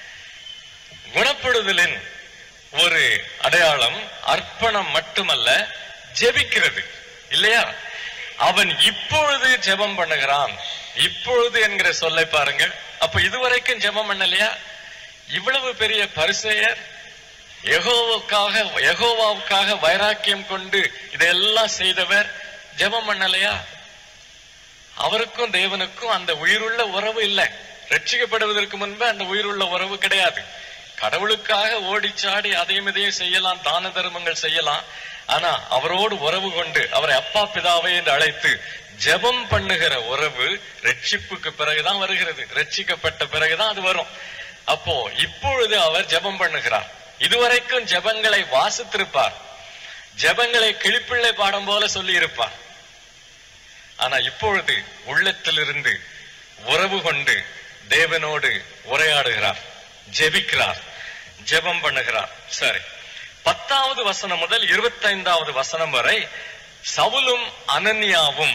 Speaker 2: குணப்படுதலின் ஒரு அடையாளம் அர்ப்பணம் மட்டுமல்ல ஜெபிக்கிறது இல்லையா அவன் இப்பொழுது ஜெபம் பண்ணுகிறான் இப்பொழுது என்கிற சொல்லை பாருங்க அப்ப இதுவரைக்கும் ஜெபம் பண்ணலையா இவ்வளவு பெரிய பரிசெயர் யெகோவுக்காக யெகோவாவுக்காக வைராக்கியம் கொண்டு இதெல்லாம் செய்தவர் ஜெபம் பண்ணலையா அவருக்கும் தேவனுக்கும் அந்த உயிருள்ள உறவு இல்லை ரட்சிக்கப்படுவதற்கு முன்பு அந்த உயிருள்ள உறவு கிடையாது கடவுளுக்காக ஓடிச்சாடி அதையும் இதையும் செய்யலாம் தான தர்மங்கள் செய்யலாம் ஆனா அவரோடு உறவு கொண்டு அவரை அப்பா பிதாவை என்று அழைத்து ஜெபம் பண்ணுகிற உறவு ரட்சிப்புக்கு பிறகுதான் வருகிறது ரட்சிக்கப்பட்ட பிறகுதான் அது வரும் அப்போ இப்பொழுது அவர் ஜெபம் பண்ணுகிறார் இதுவரைக்கும் ஜெபங்களை வாசித்திருப்பார் ஜெபங்களை கிளிப்பிள்ளை பாடம் போல சொல்லி இருப்பார் ஆனா இப்பொழுது உள்ளத்திலிருந்து உறவு கொண்டு தேவனோடு உரையாடுகிறார் ஜெபிக்கிறார் ஜெபம் பண்ணுகிறார் சரி பத்தாவது வசனம் முதல் இருபத்தைந்தாவது வசனம் வரை சவுலும் அனன்யாவும்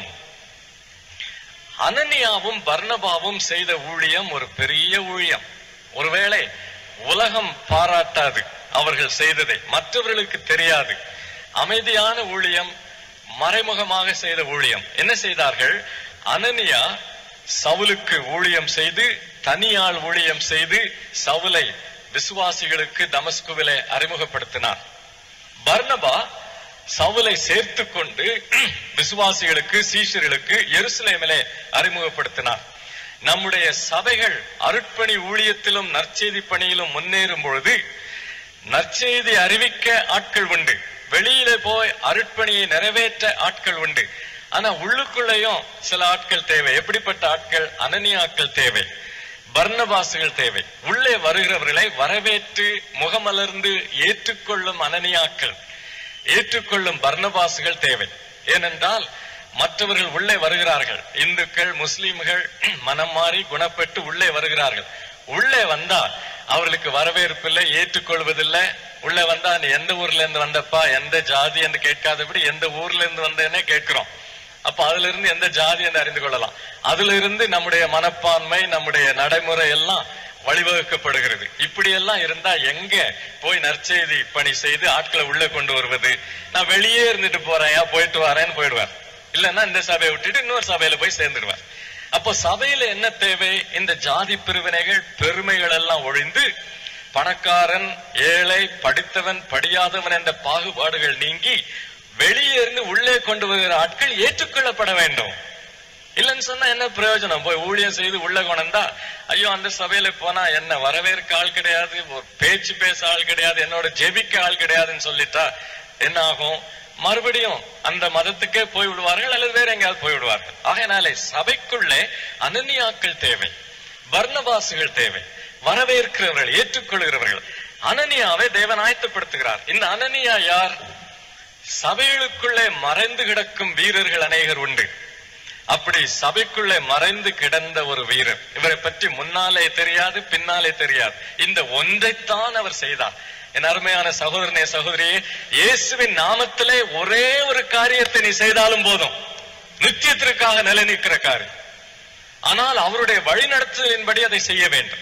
Speaker 2: அனன்யாவும் பர்னபாவும் செய்த ஊழியம் ஒரு பெரிய ஊழியம் ஒருவேளை உலகம் பாராட்டாது அவர்கள் செய்ததை மற்றவர்களுக்கு தெரியாது அமைதியான ஊழியம் மறைமுகமாக செய்த ஊழியம் என்ன செய்தார்கள் அனனியா சவுலுக்கு ஊழியம் செய்து தனியாள் ஊழியம் செய்து சவுலை விசுவாசிகளுக்கு தமஸ்குவிலே அறிமுகப்படுத்தினார் பர்னபா சவுலை சேர்த்து கொண்டு விசுவாசிகளுக்கு சீஷர்களுக்கு எருசலேமிலே அறிமுகப்படுத்தினார் நம்முடைய சபைகள் அருட்பணி ஊழியத்திலும் நற்செய்தி பணியிலும் முன்னேறும் பொழுது நற்செய்தி அறிவிக்க ஆட்கள் உண்டு வெளியிலே போய் அருட்பணியை நிறைவேற்ற ஆட்கள் உண்டு ஆனா உள்ளுக்குள்ளேயும் சில ஆட்கள் தேவை எப்படிப்பட்ட ஆட்கள் அனனியாட்கள் தேவை பர்ணபாசுகள் தேவை உள்ளே வருகிறவர்களை வரவேற்று முகமலர்ந்து ஏற்றுக்கொள்ளும் அனனியாக்கள் ஏற்றுக்கொள்ளும் பர்ணபாசுகள் தேவை ஏனென்றால் மற்றவர்கள் உள்ளே வருகிறார்கள் இந்துக்கள் முஸ்லிம்கள் மனம் மாறி குணப்பட்டு உள்ளே வருகிறார்கள் உள்ளே வந்தா அவர்களுக்கு வரவேற்பில்லை ஏற்றுக்கொள்வதில்லை உள்ளே வந்தா நீ எந்த ஊர்ல இருந்து வந்தப்பா எந்த ஜாதி என்று கேட்காதபடி எந்த ஊர்ல இருந்து வந்தேனே கேட்கிறோம் அப்ப அதுல இருந்து எந்த ஜாதி என்று அறிந்து கொள்ளலாம் அதுல இருந்து நம்முடைய மனப்பான்மை நம்முடைய நடைமுறை எல்லாம் வழிவகுக்கப்படுகிறது இப்படி எல்லாம் இருந்தா எங்க போய் நற்செய்தி பணி செய்து ஆட்களை உள்ளே கொண்டு வருவது நான் வெளியே இருந்துட்டு போறேன் போயிட்டு வரேன்னு போயிடுவார் இல்லைன்னா இந்த சபையை விட்டுட்டு இன்னொரு சபையில போய் சேர்ந்துடுவார் அப்போ சபையில என்ன தேவை இந்த ஜாதி பிரிவினைகள் பெருமைகள் எல்லாம் ஒழிந்து பணக்காரன் ஏழை படித்தவன் படியாதவன் என்ற பாகுபாடுகள் நீங்கி வெளியே இருந்து உள்ளே கொண்டு வருகிற ஆட்கள் ஏற்றுக்கொள்ளப்பட வேண்டும் இல்லைன்னு சொன்னா என்ன பிரயோஜனம் போய் ஊழியம் செய்து உள்ள கொண்டா ஐயோ அந்த சபையில போனா என்ன வரவேற்க ஆள் கிடையாது ஒரு பேச்சு பேச ஆள் கிடையாது என்னோட ஜெபிக்க ஆள் கிடையாதுன்னு சொல்லிட்டா என்ன ஆகும் மறுபடியும் அந்த மதத்துக்கே போய் விடுவார்கள் அல்லது வேற எங்கேயாவது போய் விடுவார்கள் ஆகையினாலே சபைக்குள்ளே அனனியாக்கள் தேவை வர்ணவாசிகள் தேவை வரவேற்கிறவர்கள் ஏற்றுக்கொள்கிறவர்கள் அனனியாவை தேவன் ஆயத்தப்படுத்துகிறார் இந்த அனனியா யார் சபைகளுக்குள்ளே மறைந்து கிடக்கும் வீரர்கள் அநேகர் உண்டு அப்படி சபைக்குள்ளே மறைந்து கிடந்த ஒரு வீரர் இவரை பற்றி முன்னாலே தெரியாது பின்னாலே தெரியாது இந்த ஒன்றைத்தான் அவர் செய்தார் என் அருமையான சகோதரனே சகோதரியே இயேசுவின் நாமத்திலே ஒரே ஒரு காரியத்தை நீ செய்தாலும் போதும் நித்தியத்திற்காக நிலை நிற்கிற காரியம் ஆனால் அவருடைய வழிநடத்துதலின்படி அதை செய்ய வேண்டும்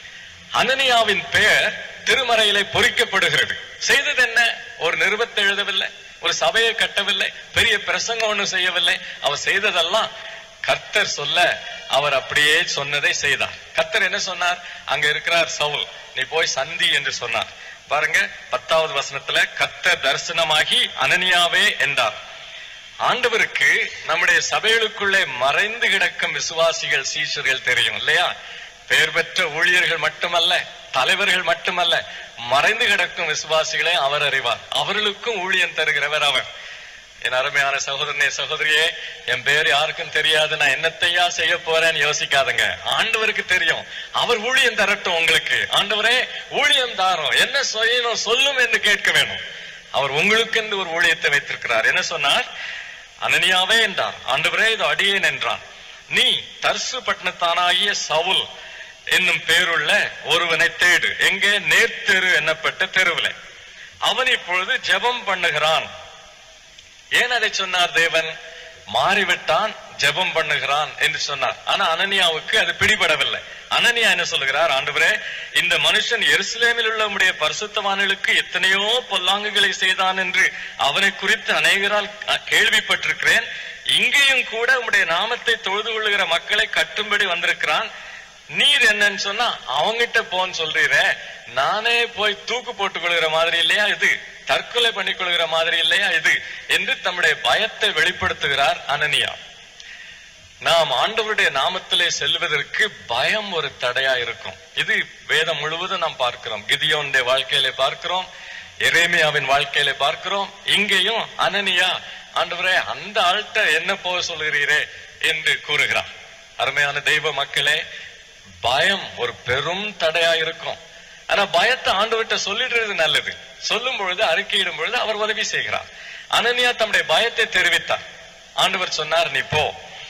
Speaker 2: அனனியாவின் பெயர் திருமறையிலே பொறிக்கப்படுகிறது செய்தது என்ன ஒரு நிருபத்தை எழுதவில்லை ஒரு சபையை கட்டவில்லை பெரிய பிரசங்கம் ஒண்ணும் செய்யவில்லை அவர் செய்ததெல்லாம் கர்த்தர் சொல்ல அவர் அப்படியே சொன்னதை செய்தார் கர்த்தர் என்ன சொன்னார் அங்க இருக்கிறார் சவுல் நீ போய் சந்தி என்று சொன்னார் பாருங்க பத்தாவது வசனத்துல கர்த்தர் தரிசனமாகி அனனியாவே என்றார் ஆண்டவருக்கு நம்முடைய சபைகளுக்குள்ளே மறைந்து கிடக்கும் விசுவாசிகள் சீஷர்கள் தெரியும் இல்லையா பெயர் பெற்ற ஊழியர்கள் மட்டுமல்ல தலைவர்கள் மட்டுமல்ல மறைந்து கிடக்கும் விசுவாசிகளை அவர் அறிவார் அவர்களுக்கும் ஊழியம் தருகிறவர் அவர் என் அருமையான சகோதரனே சகோதரியே என் பேர் யாருக்கும் தெரியாது நான் என்னத்தையா செய்ய போறேன்னு யோசிக்காதங்க ஆண்டவருக்கு தெரியும் அவர் ஊழியம் தரட்டும் உங்களுக்கு ஆண்டவரே ஊழியம் தாரோம் என்ன செய்யணும் சொல்லும் என்று கேட்க வேணும் அவர் உங்களுக்கு என்று ஒரு ஊழியத்தை வைத்திருக்கிறார் என்ன சொன்னார் அனனியாவே என்றார் ஆண்டவரே இது அடியேன் என்றான் நீ தர்சு பட்டணத்தானாகிய சவுல் என்னும் பேருள்ள ஒருவனை தேடு எங்கே நேர்த்தெரு என்னப்பட்ட தெருவில் அவன் இப்பொழுது ஜெபம் பண்ணுகிறான் ஏன் அதை சொன்னார் தேவன் மாறிவிட்டான் ஜெபம் பண்ணுகிறான் என்று சொன்னார் ஆனா அனனியாவுக்கு அது பிடிபடவில்லை அனனியா என்ன சொல்லுகிறார் ஆண்டவரே இந்த மனுஷன் எருசலேமில் உள்ள உம்முடைய பரிசுத்தவான்களுக்கு எத்தனையோ பொல்லாங்குகளை செய்தான் என்று அவனை குறித்து அநேகரால் அ, கேள்விப்பட்டிருக்கிறேன் இங்கேயும் கூட உம்முடைய நாமத்தை தொழுது கொள்ளுகிற மக்களை கட்டும்படி வந்திருக்கிறான் நீர் என்னன்னு சொன்னா அவங்கிட்ட போன்னு சொல்றீரே நானே போய் தூக்கு போட்டுக் கொள்கிற மாதிரி இல்லையா இது தற்கொலை பண்ணிக் கொள்கிற மாதிரி இல்லையா இது என்று தம்முடைய பயத்தை வெளிப்படுத்துகிறார் அனனியா நாம் ஆண்டவருடைய நாமத்திலே செல்வதற்கு பயம் ஒரு தடையா இருக்கும் இது வேதம் முழுவதும் நாம் பார்க்கிறோம் கிதியோனுடைய வாழ்க்கையிலே பார்க்கிறோம் எரேமியாவின் வாழ்க்கையிலே பார்க்கிறோம் இங்கேயும் அனனியா ஆண்டவரே அந்த ஆள்கிட்ட என்ன போக சொல்கிறீரே என்று கூறுகிறார் அருமையான தெய்வ மக்களே பயம் ஒரு பெரும் தடையா இருக்கும் ஆனா பயத்தை ஆண்டவர்கிட்ட சொல்லிடுறது நல்லது சொல்லும் பொழுது அறிக்கையிடும் பொழுது அவர் உதவி செய்கிறார் அனனியா தம்முடைய பயத்தை தெரிவித்தார் ஆண்டவர் சொன்னார் நீ போ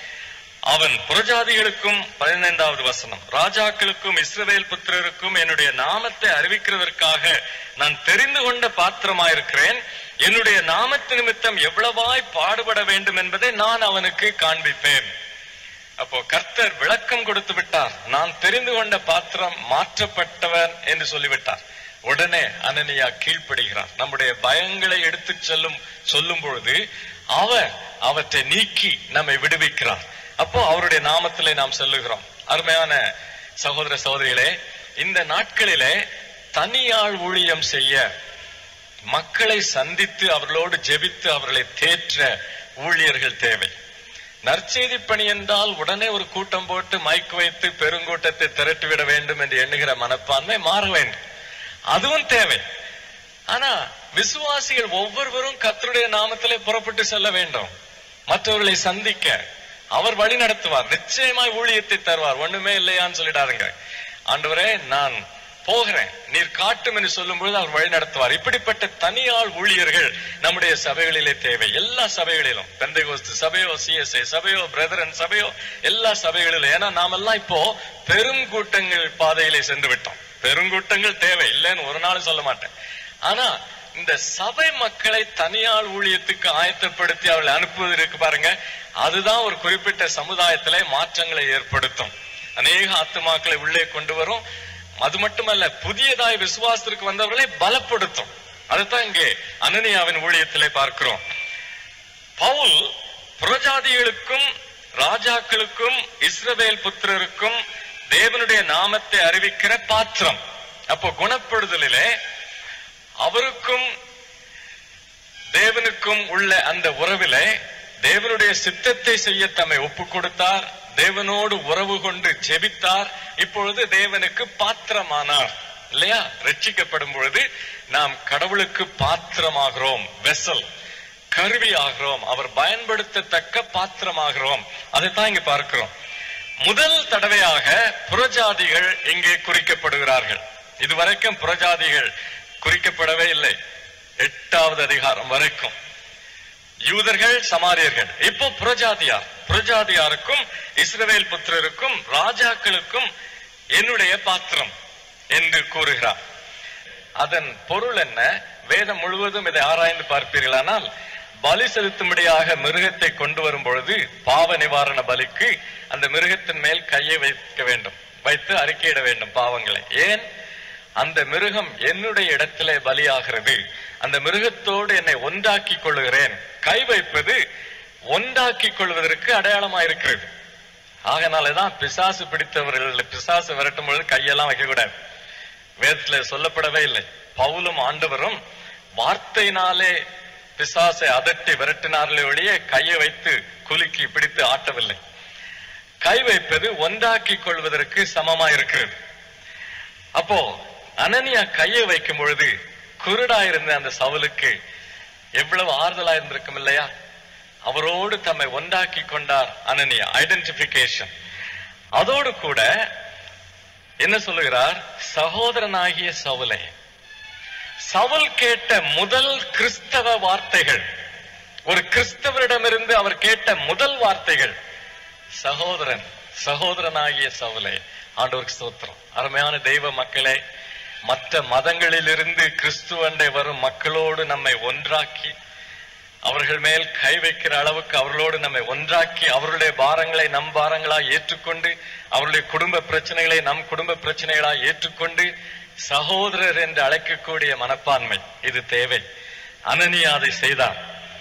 Speaker 2: அவன் புறஜாதிகளுக்கும் பதினைந்தாவது வசனம் ராஜாக்களுக்கும் இஸ்ரவேல் புத்திரருக்கும் என்னுடைய நாமத்தை அறிவிக்கிறதற்காக நான் தெரிந்து கொண்ட பாத்திரமாயிருக்கிறேன் என்னுடைய நாமத்து நிமித்தம் எவ்வளவாய் பாடுபட வேண்டும் என்பதை நான் அவனுக்கு காண்பிப்பேன் அப்போ கர்த்தர் விளக்கம் கொடுத்து விட்டார் நான் தெரிந்து கொண்ட பாத்திரம் மாற்றப்பட்டவன் என்று சொல்லிவிட்டார் உடனே அனனியா கீழ்ப்படுகிறார் நம்முடைய பயங்களை எடுத்துச் செல்லும் சொல்லும் பொழுது அவர் அவற்றை நீக்கி நம்மை விடுவிக்கிறார் அப்போ அவருடைய நாமத்திலே நாம் சொல்லுகிறோம் அருமையான சகோதர சகோதரிகளே இந்த நாட்களிலே தனியாள் ஊழியம் செய்ய மக்களை சந்தித்து அவர்களோடு ஜெபித்து அவர்களை தேற்ற ஊழியர்கள் தேவை நற்செய்தி பணி என்றால் உடனே ஒரு கூட்டம் போட்டு மைக் வைத்து பெருங்கூட்டத்தை திரட்டிவிட வேண்டும் என்று எண்ணுகிற மனப்பான்மை மாற வேண்டும் அதுவும் தேவை ஆனா விசுவாசிகள் ஒவ்வொருவரும் கர்த்தருடைய நாமத்திலே புறப்பட்டு செல்ல வேண்டும் மற்றவர்களை சந்திக்க அவர் வழி நடத்துவார் நிச்சயமாய் ஊழியத்தை தருவார் ஒண்ணுமே இல்லையான்னு சொல்லிடாருங்க ஆண்டவரே நான் போகிறேன் நீர் காட்டும் என்று சொல்லும் பொழுது அவர் வழி நடத்துவார் இப்படிப்பட்ட தனியாள் ஊழியர்கள் நம்முடைய சபைகளிலே தேவை எல்லா சபைகளிலும் பெந்தைகோஸ்து சபையோ சிஎஸ்ஐ சபையோ பிரதரன் சபையோ எல்லா சபைகளிலும் ஏன்னா நாமெல்லாம் இப்போ பெருங்கூட்டங்கள் பாதையிலே சென்று விட்டோம் பெருங்கூட்டங்கள் தேவை இல்லைன்னு ஒரு நாள் சொல்ல மாட்டேன் ஆனா இந்த சபை மக்களை தனியாள் ஊழியத்துக்கு ஆயத்தப்படுத்தி அவர்களை அனுப்புவது இருக்கு பாருங்க அதுதான் ஒரு குறிப்பிட்ட சமுதாயத்திலே மாற்றங்களை ஏற்படுத்தும் அநேக ஆத்துமாக்களை உள்ளே கொண்டு வரும் அது மட்டுமல்ல புதியதாய் விசுவாசத்திற்கு வந்தவர்களை பலப்படுத்தும் அதுதான் இங்கே அனனியாவின் ஊழியத்திலே பார்க்கிறோம் பவுல் புறஜாதிகளுக்கும் ராஜாக்களுக்கும் இஸ்ரவேல் புத்திரருக்கும் தேவனுடைய நாமத்தை அறிவிக்கிற பாத்திரம் அப்போ குணப்படுதலிலே அவருக்கும் தேவனுக்கும் உள்ள அந்த உறவிலே தேவனுடைய சித்தத்தை செய்ய தம்மை ஒப்பு கொடுத்தார் தேவனோடு உறவு கொண்டு ஜெபித்தார் இப்பொழுது தேவனுக்கு பாத்திரமானார் இல்லையா ரட்சிக்கப்படும் பொழுது நாம் கடவுளுக்கு பாத்திரமாகிறோம் வெசல் கருவி ஆகிறோம் அவர் பயன்படுத்தத்தக்க பாத்திரமாகிறோம் அதைத்தான் இங்க பார்க்கிறோம் முதல் தடவையாக புறஜாதிகள் இங்கே குறிக்கப்படுகிறார்கள் இதுவரைக்கும் புறஜாதிகள் குறிக்கப்படவே இல்லை எட்டாவது அதிகாரம் வரைக்கும் யூதர்கள் சமாரியர்கள் இப்போ புறஜாதியார் புறஜாதியாருக்கும் இஸ்ரவேல் புத்திரருக்கும் ராஜாக்களுக்கும் என்னுடைய பாத்திரம் என்று கூறுகிறார் அதன் பொருள் என்ன வேதம் முழுவதும் இதை ஆராய்ந்து பார்ப்பீர்களானால் பலி செலுத்தும்படியாக மிருகத்தை கொண்டு வரும் பொழுது பாவ நிவாரண பலிக்கு அந்த மிருகத்தின் மேல் கையை வைக்க வேண்டும் வைத்து அறிக்கையிட வேண்டும் பாவங்களை ஏன் அந்த மிருகம் என்னுடைய இடத்திலே பலியாகிறது அந்த மிருகத்தோடு என்னை ஒன்றாக்கி கொள்ளுகிறேன் கை வைப்பது ஒன்றாக்கி கொள்வதற்கு அடையாளமா இருக்கிறது ஆகனாலதான் பிசாசு பிடித்தவர்கள் பிசாசு விரட்டும் பொழுது கையெல்லாம் வைக்க கூடாது வேதத்துல சொல்லப்படவே இல்லை பவுலும் ஆண்டவரும் வார்த்தையினாலே பிசாசை அதட்டி விரட்டினார்களே ஒழிய கையை வைத்து குலுக்கி பிடித்து ஆட்டவில்லை கை வைப்பது ஒன்றாக்கி கொள்வதற்கு சமமா இருக்கிறது அப்போ அனனியா கையை வைக்கும் பொழுது குருடா இருந்த அந்த சவுலுக்கு எவ்வளவு ஆறுதலா இருந்திருக்கும் இல்லையா அவரோடு தம்மை ஒன்றாக்கி கொண்டார் அனனியா ஐடென்டிபிகேஷன் அதோடு கூட என்ன சொல்லுகிறார் சகோதரனாகிய சவுலை சவுல் கேட்ட முதல் கிறிஸ்தவ வார்த்தைகள் ஒரு கிறிஸ்தவரிடமிருந்து அவர் கேட்ட முதல் வார்த்தைகள் சகோதரன் சகோதரனாகிய சவுலே ஆண்டவருக்கு ஸ்தோத்திரம் அருமையான தெய்வ மக்களே மற்ற மதங்களிலிருந்து கிறிஸ்துவண்டை வரும் மக்களோடு நம்மை ஒன்றாக்கி அவர்கள் மேல் கை வைக்கிற அளவுக்கு அவர்களோடு நம்மை ஒன்றாக்கி அவர்களுடைய பாரங்களை நம் பாரங்களாய் ஏற்றுக்கொண்டு அவருடைய குடும்ப பிரச்சனைகளை நம் குடும்ப பிரச்சனைகளாய் ஏற்றுக்கொண்டு சகோதரர் என்று அழைக்கக்கூடிய மனப்பான்மை இது தேவை அனனியா அதை செய்தார்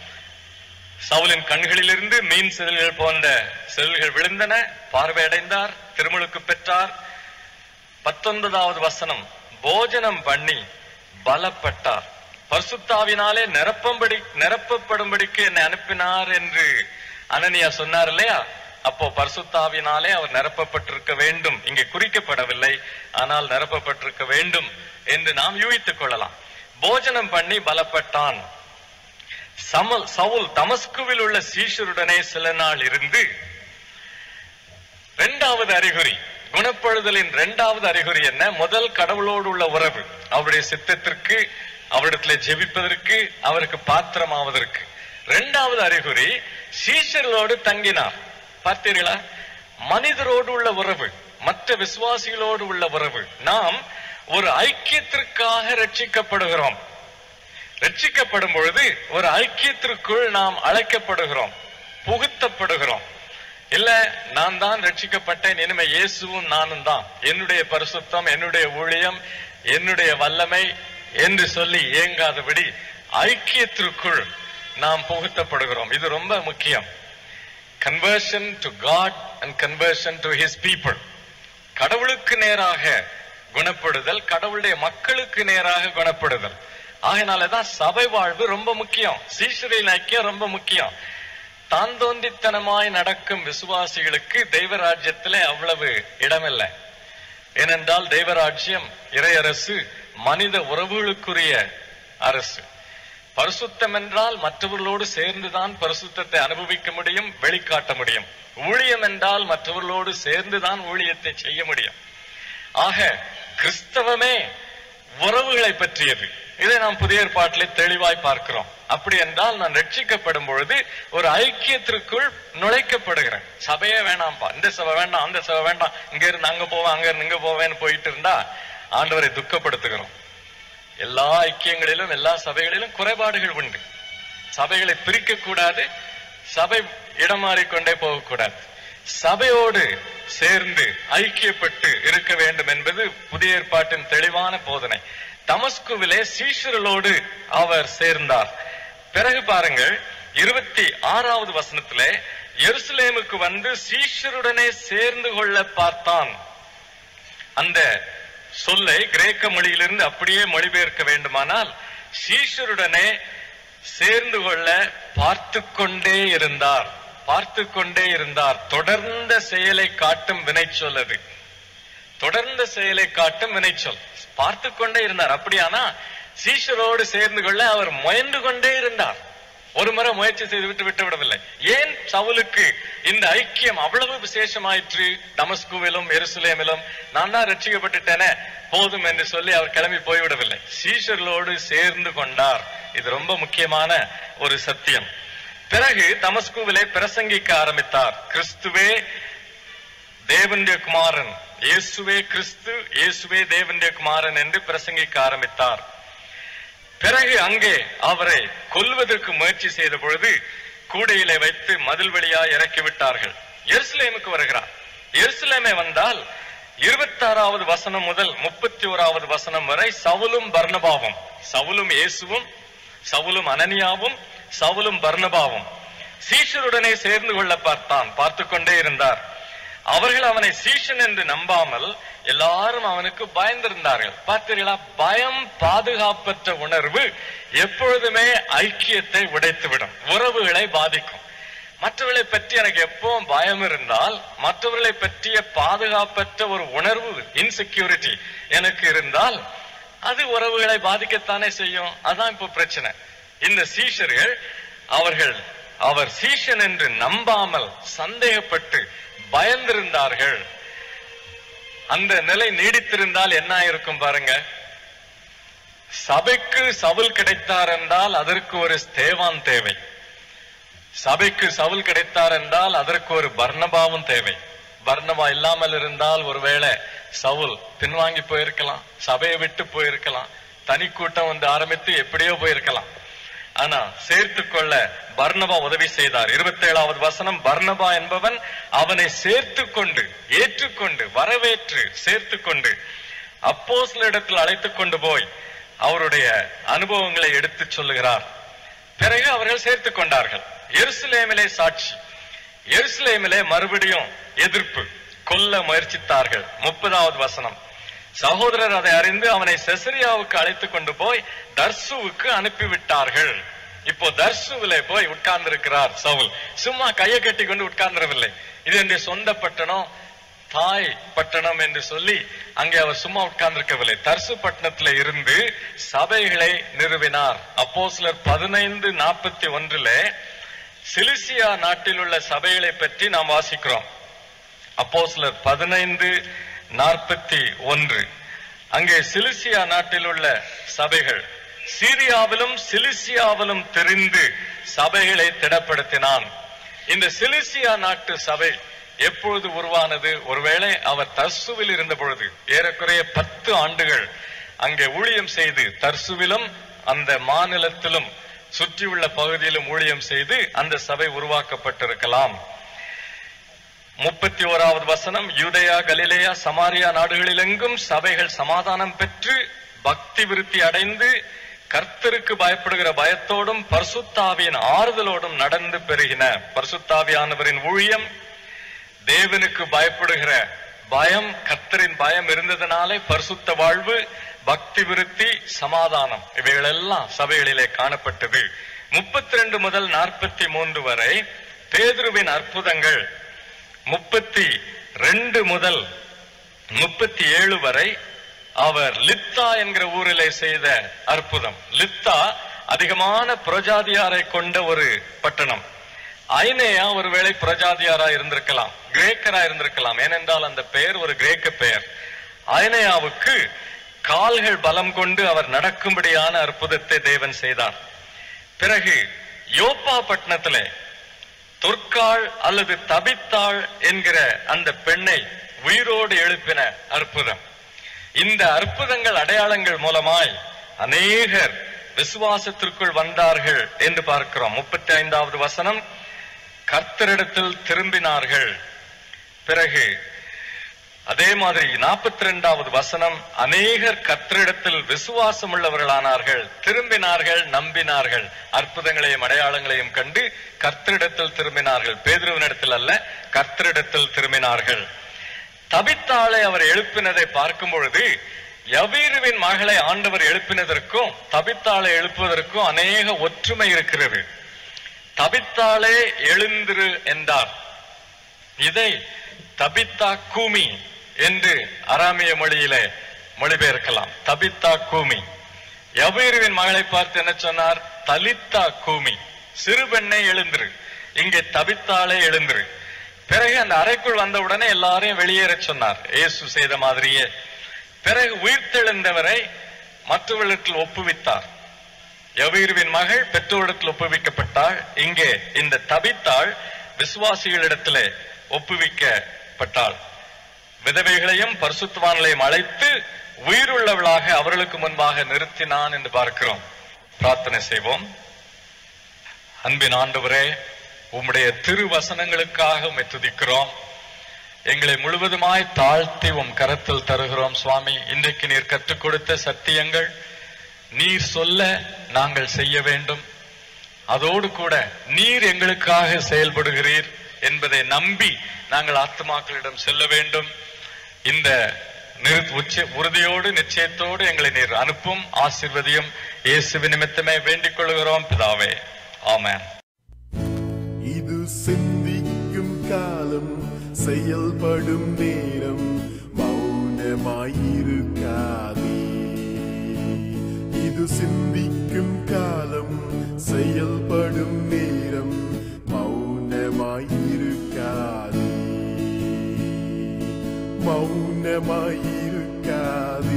Speaker 2: சவுலின் கண்களிலிருந்து மீன் செதில்கள் போன்ற செதில்கள் விழுந்தன பார்வையடைந்தார் திருமுழுக்கு பெற்றார் பத்தொன்பதாவது வசனம் போஜனம் பண்ணி பலப்பட்டார் பரிசுத்தாவினாலே நிரப்பம்படி நிரப்பப்படும்படிக்கு என்னை அனுப்பினார் என்று அனனியா சொன்னார் இல்லையா அப்போ பரிசுத்தாவினாலே அவர் நிரப்பப்பட்டிருக்க வேண்டும் இங்கே குறிக்கப்படவில்லை ஆனால் நிரப்பப்பட்டிருக்க வேண்டும் என்று நாம் யூகித்துக் கொள்ளலாம் போஜனம் பண்ணி பலப்பட்டான் சமல் சவுல் தமஸ்குவில் உள்ள சீஷருடனே சில நாள் இருந்து இரண்டாவது அறிகுறி குணப்படுதலின் இரண்டாவது அறிகுறி என்ன முதல் கடவுளோடு உள்ள உறவு அவருடைய சித்தத்திற்கு அவரிடத்துல ஜெபிப்பதற்கு அவருக்கு பாத்திரமாவதற்கு இரண்டாவது அறிகுறி சீஷர்களோடு தங்கினார் பார்த்தீர்களா மனிதரோடு உள்ள உறவு மற்ற விசுவாசிகளோடு உள்ள உறவு நாம் ஒரு ஐக்கியத்திற்காக ரட்சிக்கப்படுகிறோம் ரட்சிக்கப்படும் பொழுது ஒரு ஐக்கியத்திற்குள் நாம் அழைக்கப்படுகிறோம் புகுத்தப்படுகிறோம் இல்ல நான் தான் ரட்சிக்கப்பட்டேன் இனிமே இயேசுவும் நானும் தான் என்னுடைய பரிசுத்தம் என்னுடைய ஊழியம் என்னுடைய வல்லமை என்று சொல்லி ஏங்காதபடி ஐக்கியத்திற்குள் நாம் புகுத்தப்படுகிறோம் இது ரொம்ப முக்கியம் conversion to God and conversion to his people கடவுளுக்கு நேராக குணப்படுதல் கடவுளுடைய மக்களுக்கு நேராக குணப்படுதல் ஆகையினாலதான் சபை வாழ்வு ரொம்ப முக்கியம் சீஷரின் ஐக்கியம் ரொம்ப முக்கியம் தான் தோன்றித்தனமாய் நடக்கும் விசுவாசிகளுக்கு தெய்வராஜ்யத்திலே அவ்வளவு இடமில்லை ஏனென்றால் தெய்வராஜ்யம் இறையரசு மனித உறவுகளுக்குரிய அரசு பரிசுத்தம் என்றால் மற்றவர்களோடு சேர்ந்துதான் பரிசுத்தத்தை அனுபவிக்க முடியும் வெளிக்காட்ட முடியும் ஊழியம் என்றால் மற்றவர்களோடு சேர்ந்துதான் ஊழியத்தை செய்ய முடியும் ஆக கிறிஸ்தவமே உறவுகளை பற்றியது இதை நாம் புதிய ஏற்பாட்டிலே தெளிவாய் பார்க்கிறோம் அப்படி என்றால் நான் ரட்சிக்கப்படும் பொழுது ஒரு ஐக்கியத்திற்குள் நுழைக்கப்படுகிறேன் சபையே வேணாம்ப்பா இந்த சபை வேண்டாம் அந்த சபை வேண்டாம் இங்க இருந்து அங்க போவேன் அங்க இருந்து இங்க போவேன்னு போயிட்டு இருந்தா ஆண்டவரை துக்கப்படுத்துகிறோம் எல்லா ஐக்கியங்களிலும் எல்லா சபைகளிலும் குறைபாடுகள் உண்டு சபைகளை பிரிக்க கூடாது சபை இடம் மாறிக்கொண்டே போகக்கூடாது சபையோடு சேர்ந்து ஐக்கியப்பட்டு இருக்க வேண்டும் என்பது புதிய ஏற்பாட்டின் தெளிவான போதனை தமஸ்குவிலே சீஷர்களோடு அவர் சேர்ந்தார் பிறகு பாருங்கள் இருபத்தி ஆறாவது வசனத்திலே எருசலேமுக்கு வந்து சீஷருடனே சேர்ந்து கொள்ள பார்த்தான் அந்த சொல்லை கிரேக்க மொழியிலிருந்து அப்படியே மொழிபெயர்க்க வேண்டுமானால் சீஷருடனே சேர்ந்து கொள்ள பார்த்து கொண்டே இருந்தார் பார்த்து கொண்டே இருந்தார் தொடர்ந்த செயலை காட்டும் வினைச்சொல் அது தொடர்ந்த செயலை காட்டும் வினைச்சொல் பார்த்து கொண்டே இருந்தார் அப்படியானா சீஷரோடு சேர்ந்து கொள்ள அவர் முயன்று கொண்டே இருந்தார் ஒரு முறை முயற்சி செய்து விட்டு விட்டு விடவில்லை ஏன் சவுலுக்கு இந்த ஐக்கியம் அவ்வளவு விசேஷமாயிற்று தமஸ்குவிலும் எருசலேமிலும் நான் தான் ரட்சிக்கப்பட்டுட்டேனே போதும் என்று சொல்லி அவர் கிளம்பி போய்விடவில்லை சீஷர்களோடு சேர்ந்து கொண்டார் இது ரொம்ப முக்கியமான ஒரு சத்தியம் பிறகு தமஸ்குவிலே பிரசங்கிக்க ஆரம்பித்தார் கிறிஸ்துவே தேவனுடைய குமாரன் இயேசுவே கிறிஸ்து இயேசுவே தேவனுடைய குமாரன் என்று பிரசங்கிக்க ஆரம்பித்தார் பிறகு அங்கே அவரை கொல்வதற்கு முயற்சி செய்த பொழுது கூடையிலே வைத்து மதில் வழியாய் இறக்கி விட்டார்கள் எருசலேமுக்கு வருகிறார் எருசலேமே வந்தால் இருபத்தாறாவது வசனம் முதல் முப்பத்தி ஓராவது வசனம் வரை சவுலும் பர்ணபாவும் சவுலும் இயேசுவும் சவுலும் அனனியாவும் சவுலும் பர்ணபாவும் சீஷருடனே சேர்ந்து கொள்ள பார்த்தான் பார்த்து கொண்டே இருந்தார் அவர்கள் அவனை சீஷன் என்று நம்பாமல் எல்லாரும் அவனுக்கு பயந்திருந்தார்கள் பார்த்தீர்களா பயம் பாதுகாப்பற்ற உணர்வு எப்பொழுதுமே ஐக்கியத்தை உடைத்துவிடும் உறவுகளை பாதிக்கும் மற்றவர்களை பற்றி எனக்கு எப்பவும் பயம் இருந்தால் மற்றவர்களை பற்றிய பாதுகாப்பற்ற ஒரு உணர்வு இன்செக்யூரிட்டி எனக்கு இருந்தால் அது உறவுகளை பாதிக்கத்தானே செய்யும் அதான் இப்ப பிரச்சனை இந்த சீஷர்கள் அவர்கள் அவர் சீஷன் என்று நம்பாமல் சந்தேகப்பட்டு பயந்திருந்தார்கள் அந்த நிலை நீடித்திருந்தால் என்ன இருக்கும் பாருங்க சபைக்கு சவுல் கிடைத்தார் என்றால் அதற்கு ஒரு ஸ்தேவான் தேவை சபைக்கு சவுல் கிடைத்தார் என்றால் அதற்கு ஒரு பர்ணபாவும் தேவை பர்ணபா இல்லாமல் இருந்தால் ஒருவேளை சவுல் பின்வாங்கி போயிருக்கலாம் சபையை விட்டு போயிருக்கலாம் தனி கூட்டம் வந்து ஆரம்பித்து எப்படியோ போயிருக்கலாம் ஆனா சேர்த்து கொள்ள பர்ணபா உதவி செய்தார் இருபத்தி ஏழாவது வசனம் பர்ணபா என்பவன் அவனை சேர்த்து கொண்டு ஏற்றுக்கொண்டு வரவேற்று சேர்த்து கொண்டு அப்போ இடத்தில் அழைத்துக் கொண்டு போய் அவருடைய அனுபவங்களை எடுத்துச் சொல்லுகிறார் பிறகு அவர்கள் சேர்த்துக் கொண்டார்கள் எருசலேமிலே சாட்சி எருசலேமிலே மறுபடியும் எதிர்ப்பு கொல்ல முயற்சித்தார்கள் முப்பதாவது வசனம் சகோதரர் அதை அறிந்து அவனை செசரியாவுக்கு அழைத்துக் கொண்டு போய் தர்சுவுக்கு அனுப்பிவிட்டார்கள் இப்போ தர்சுவிலே போய் உட்கார்ந்திருக்கிறார் சவுல் சும்மா கையை கட்டி கொண்டு உட்கார்ந்திரவில்லை இது என்னுடைய சொந்த பட்டணம் தாய் பட்டணம் என்று சொல்லி அங்கே அவர் சும்மா உட்கார்ந்திருக்கவில்லை தர்சு பட்டணத்துல இருந்து சபைகளை நிறுவினார் அப்போ சிலர் பதினைந்து நாற்பத்தி ஒன்றுல சிலிசியா நாட்டில் உள்ள சபைகளை பற்றி நாம் வாசிக்கிறோம் அப்போ சிலர் பதினைந்து நாற்பத்தி ஒன்று அங்கே சிலிசியா நாட்டில் உள்ள சபைகள் சீரியாவிலும் சிலிசியாவிலும் தெரிந்து சபைகளை திடப்படுத்தினான் இந்த சிலிசியா நாட்டு சபை எப்பொழுது உருவானது ஒருவேளை அவர் தர்சுவில் இருந்த பொழுது ஏறக்குறைய பத்து ஆண்டுகள் அங்கே ஊழியம் செய்து தர்சுவிலும் அந்த மாநிலத்திலும் சுற்றியுள்ள பகுதியிலும் ஊழியம் செய்து அந்த சபை உருவாக்கப்பட்டிருக்கலாம் முப்பத்தி ஓராவது வசனம் யூதேயா கலிலேயா சமாரியா நாடுகளிலெங்கும் சபைகள் சமாதானம் பெற்று பக்தி விருத்தி அடைந்து கர்த்தருக்கு பயப்படுகிற பயத்தோடும் பரிசுத்தாவியின் ஆறுதலோடும் நடந்து பெருகின பரிசுத்தாவியானவரின் ஊழியம் தேவனுக்கு பயப்படுகிற பயம் கர்த்தரின் பயம் இருந்ததினாலே பரிசுத்த வாழ்வு பக்தி விருத்தி சமாதானம் இவைகளெல்லாம் சபைகளிலே காணப்பட்டது முப்பத்தி ரெண்டு முதல் நாற்பத்தி மூன்று வரை பேதுருவின் அற்புதங்கள் முப்பத்தி ரெண்டு முதல் முப்பத்தி ஏழு வரை அவர் லித்தா என்கிற ஊரிலே செய்த அற்புதம் லித்தா அதிகமான புரஜாதியாரை கொண்ட ஒரு பட்டணம் ஐனேயா ஒருவேளை புரஜாதியாரா இருந்திருக்கலாம் கிரேக்கரா இருந்திருக்கலாம் ஏனென்றால் அந்த பெயர் ஒரு கிரேக்க பெயர் ஐனேயாவுக்கு கால்கள் பலம் கொண்டு அவர் நடக்கும்படியான அற்புதத்தை தேவன் செய்தார் பிறகு யோப்பா பட்டணத்திலே தொற்காள் அல்லது தபித்தாள் என்கிற அந்த பெண்ணை உயிரோடு எழுப்பின அற்புதம் இந்த அற்புதங்கள் அடையாளங்கள் மூலமாய் அநேகர் விசுவாசத்திற்குள் வந்தார்கள் என்று பார்க்கிறோம் முப்பத்தி ஐந்தாவது வசனம் கர்த்தரிடத்தில் திரும்பினார்கள் பிறகு அதே மாதிரி நாற்பத்தி ரெண்டாவது வசனம் அநேகர் கர்த்தரிடத்தில் விசுவாசம் உள்ளவர்களானார்கள் திரும்பினார்கள் நம்பினார்கள் அற்புதங்களையும் அடையாளங்களையும் கண்டு கர்த்தரிடத்தில் திரும்பினார்கள் பேதுருவினிடத்தில் அல்ல கர்த்தரிடத்தில் திரும்பினார்கள் தபித்தாளை அவர் எழுப்பினதை பார்க்கும் பொழுது யவீருவின் மகளை ஆண்டவர் எழுப்பினதற்கும் தபித்தாளை எழுப்புவதற்கும் அநேக ஒற்றுமை இருக்கிறது தபித்தாளே எழுந்திரு என்றார் இதை தபித்தா கூமி என்று அராமிய மொழியிலே மொழிபெயர்க்கலாம் தபித்தா கூமி யவீருவின் மகளை பார்த்து என்ன சொன்னார் தலித்தா கூமி சிறு பெண்ணை எழுந்திரு இங்கே தபித்தாளே எழுந்திரு பிறகு அந்த அறைக்குள் வந்தவுடனே எல்லாரையும் வெளியேறச் சொன்னார் இயேசு செய்த மாதிரியே பிறகு உயிர்த்தெழுந்தவரை மற்றவர்களிடத்தில் ஒப்புவித்தார் யவீருவின் மகள் பெற்றோரிடத்தில் ஒப்புவிக்கப்பட்டாள் இங்கே இந்த தபித்தாள் விசுவாசிகளிடத்திலே ஒப்புவிக்கப்பட்டாள் விதவைகளையும் பரிசுத்தவான்களையும் அழைத்து உயிருள்ளவளாக அவர்களுக்கு முன்பாக நிறுத்தினான் என்று பார்க்கிறோம் பிரார்த்தனை செய்வோம் அன்பின் ஆண்டவரே உம்முடைய திருவசனங்களுக்காக உம்மை துதிக்கிறோம் எங்களை முழுவதுமாய் தாழ்த்தி உம் கரத்தில் தருகிறோம் சுவாமி இன்றைக்கு நீர் கற்றுக் கொடுத்த சத்தியங்கள் நீர் சொல்ல நாங்கள் செய்ய வேண்டும் அதோடு கூட நீர் எங்களுக்காக செயல்படுகிறீர் என்பதை நம்பி நாங்கள் ஆத்மாக்களிடம் செல்ல வேண்டும் இந்த நிறு- உச்ச- உறுதியோடு நிச்சயத்தோடு எங்களை நீர் அனுப்பும் ஆசிர்வதியும் இயேசு நிமித்தமே வேண்டிக் கொள்கிறோம் பிதாவே ஆமென்
Speaker 1: இது சிந்திக்கும் காலம் செயல்படும் நேரம் மௌனமாயிருக்காதே இது சிந்திக்கும் காலம் செயல்படும் நேரம் மௌனமாயிருக்காதே மௌனமாயிருக்காதே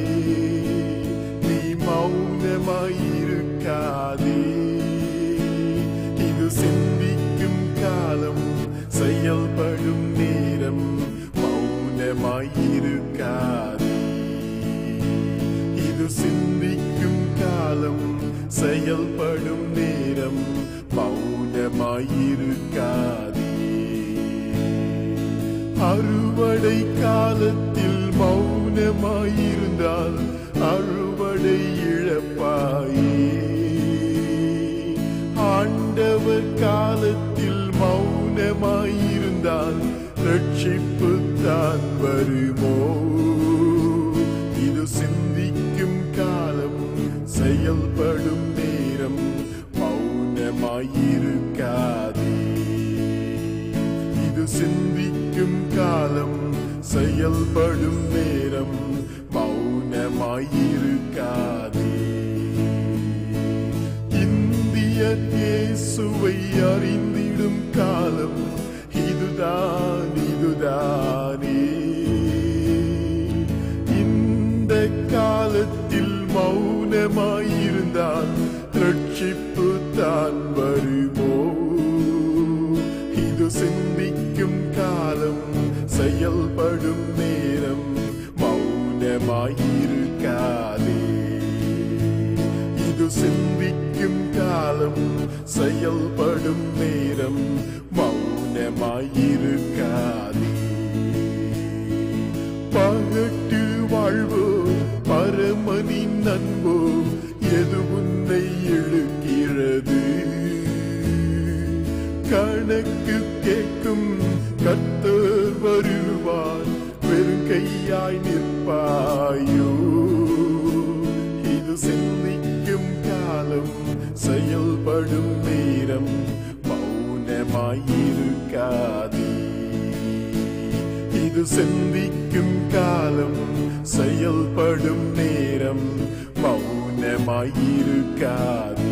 Speaker 1: நீ மௌனமாயிருக்காதே இது சிந்திக்கும் காலம் செயல்படும் நேரம் மௌனமாயிருக்காதே இது சிந்திக்கும் காலம் செயல்படும் நேரம் மௌனமாயிருக்காதே அறுவடை காலத்தில் மௌனமாயிருந்தால் அறுவடை இழப்பாயே ஆண்டவர் காலத்தில் மௌனமாயிருந்தால் ரட்சிப்பு தான் வருமோ இது சிந்திக்கும் காலம் செயல்படும் நேரம் மௌனமாயிருக்காதே இது சிந்திக்கும் காலம் செயல்படும் நேரம் மௌனமாயிருக்காதே இந்திய இயேசுவை அறிந்திடும் காலம் இதுதான் இதுதானே இந்த காலத்தில் மௌனமாயிருந்தால் ரட்சிப்பு தான் வருமோ இது சிந்திக்கும் காலம் செயல்படும் நேரம் மௌனமாயிருக்காதே இது சிந்திக்கும் காலம் செயல்படும் நேரம் மௌனமாயிருக்காதே மௌனமாயிருக்காதே பகட்டு வாழ்வோ பரமனின் அன்போ எது உன்னை இழுக்கிறது கணக்கு கேட்கும் கத்தர் வருவார் வெறுங்கையாய் நிற்பாயோ இது சிந்திக்கும் காலம் செயல்படும் நேரம் மௌனமாயிருக்காதே இது சிந்திக்கும் காலம் செயல்படும் நேரம் மௌனமாயிருக்காது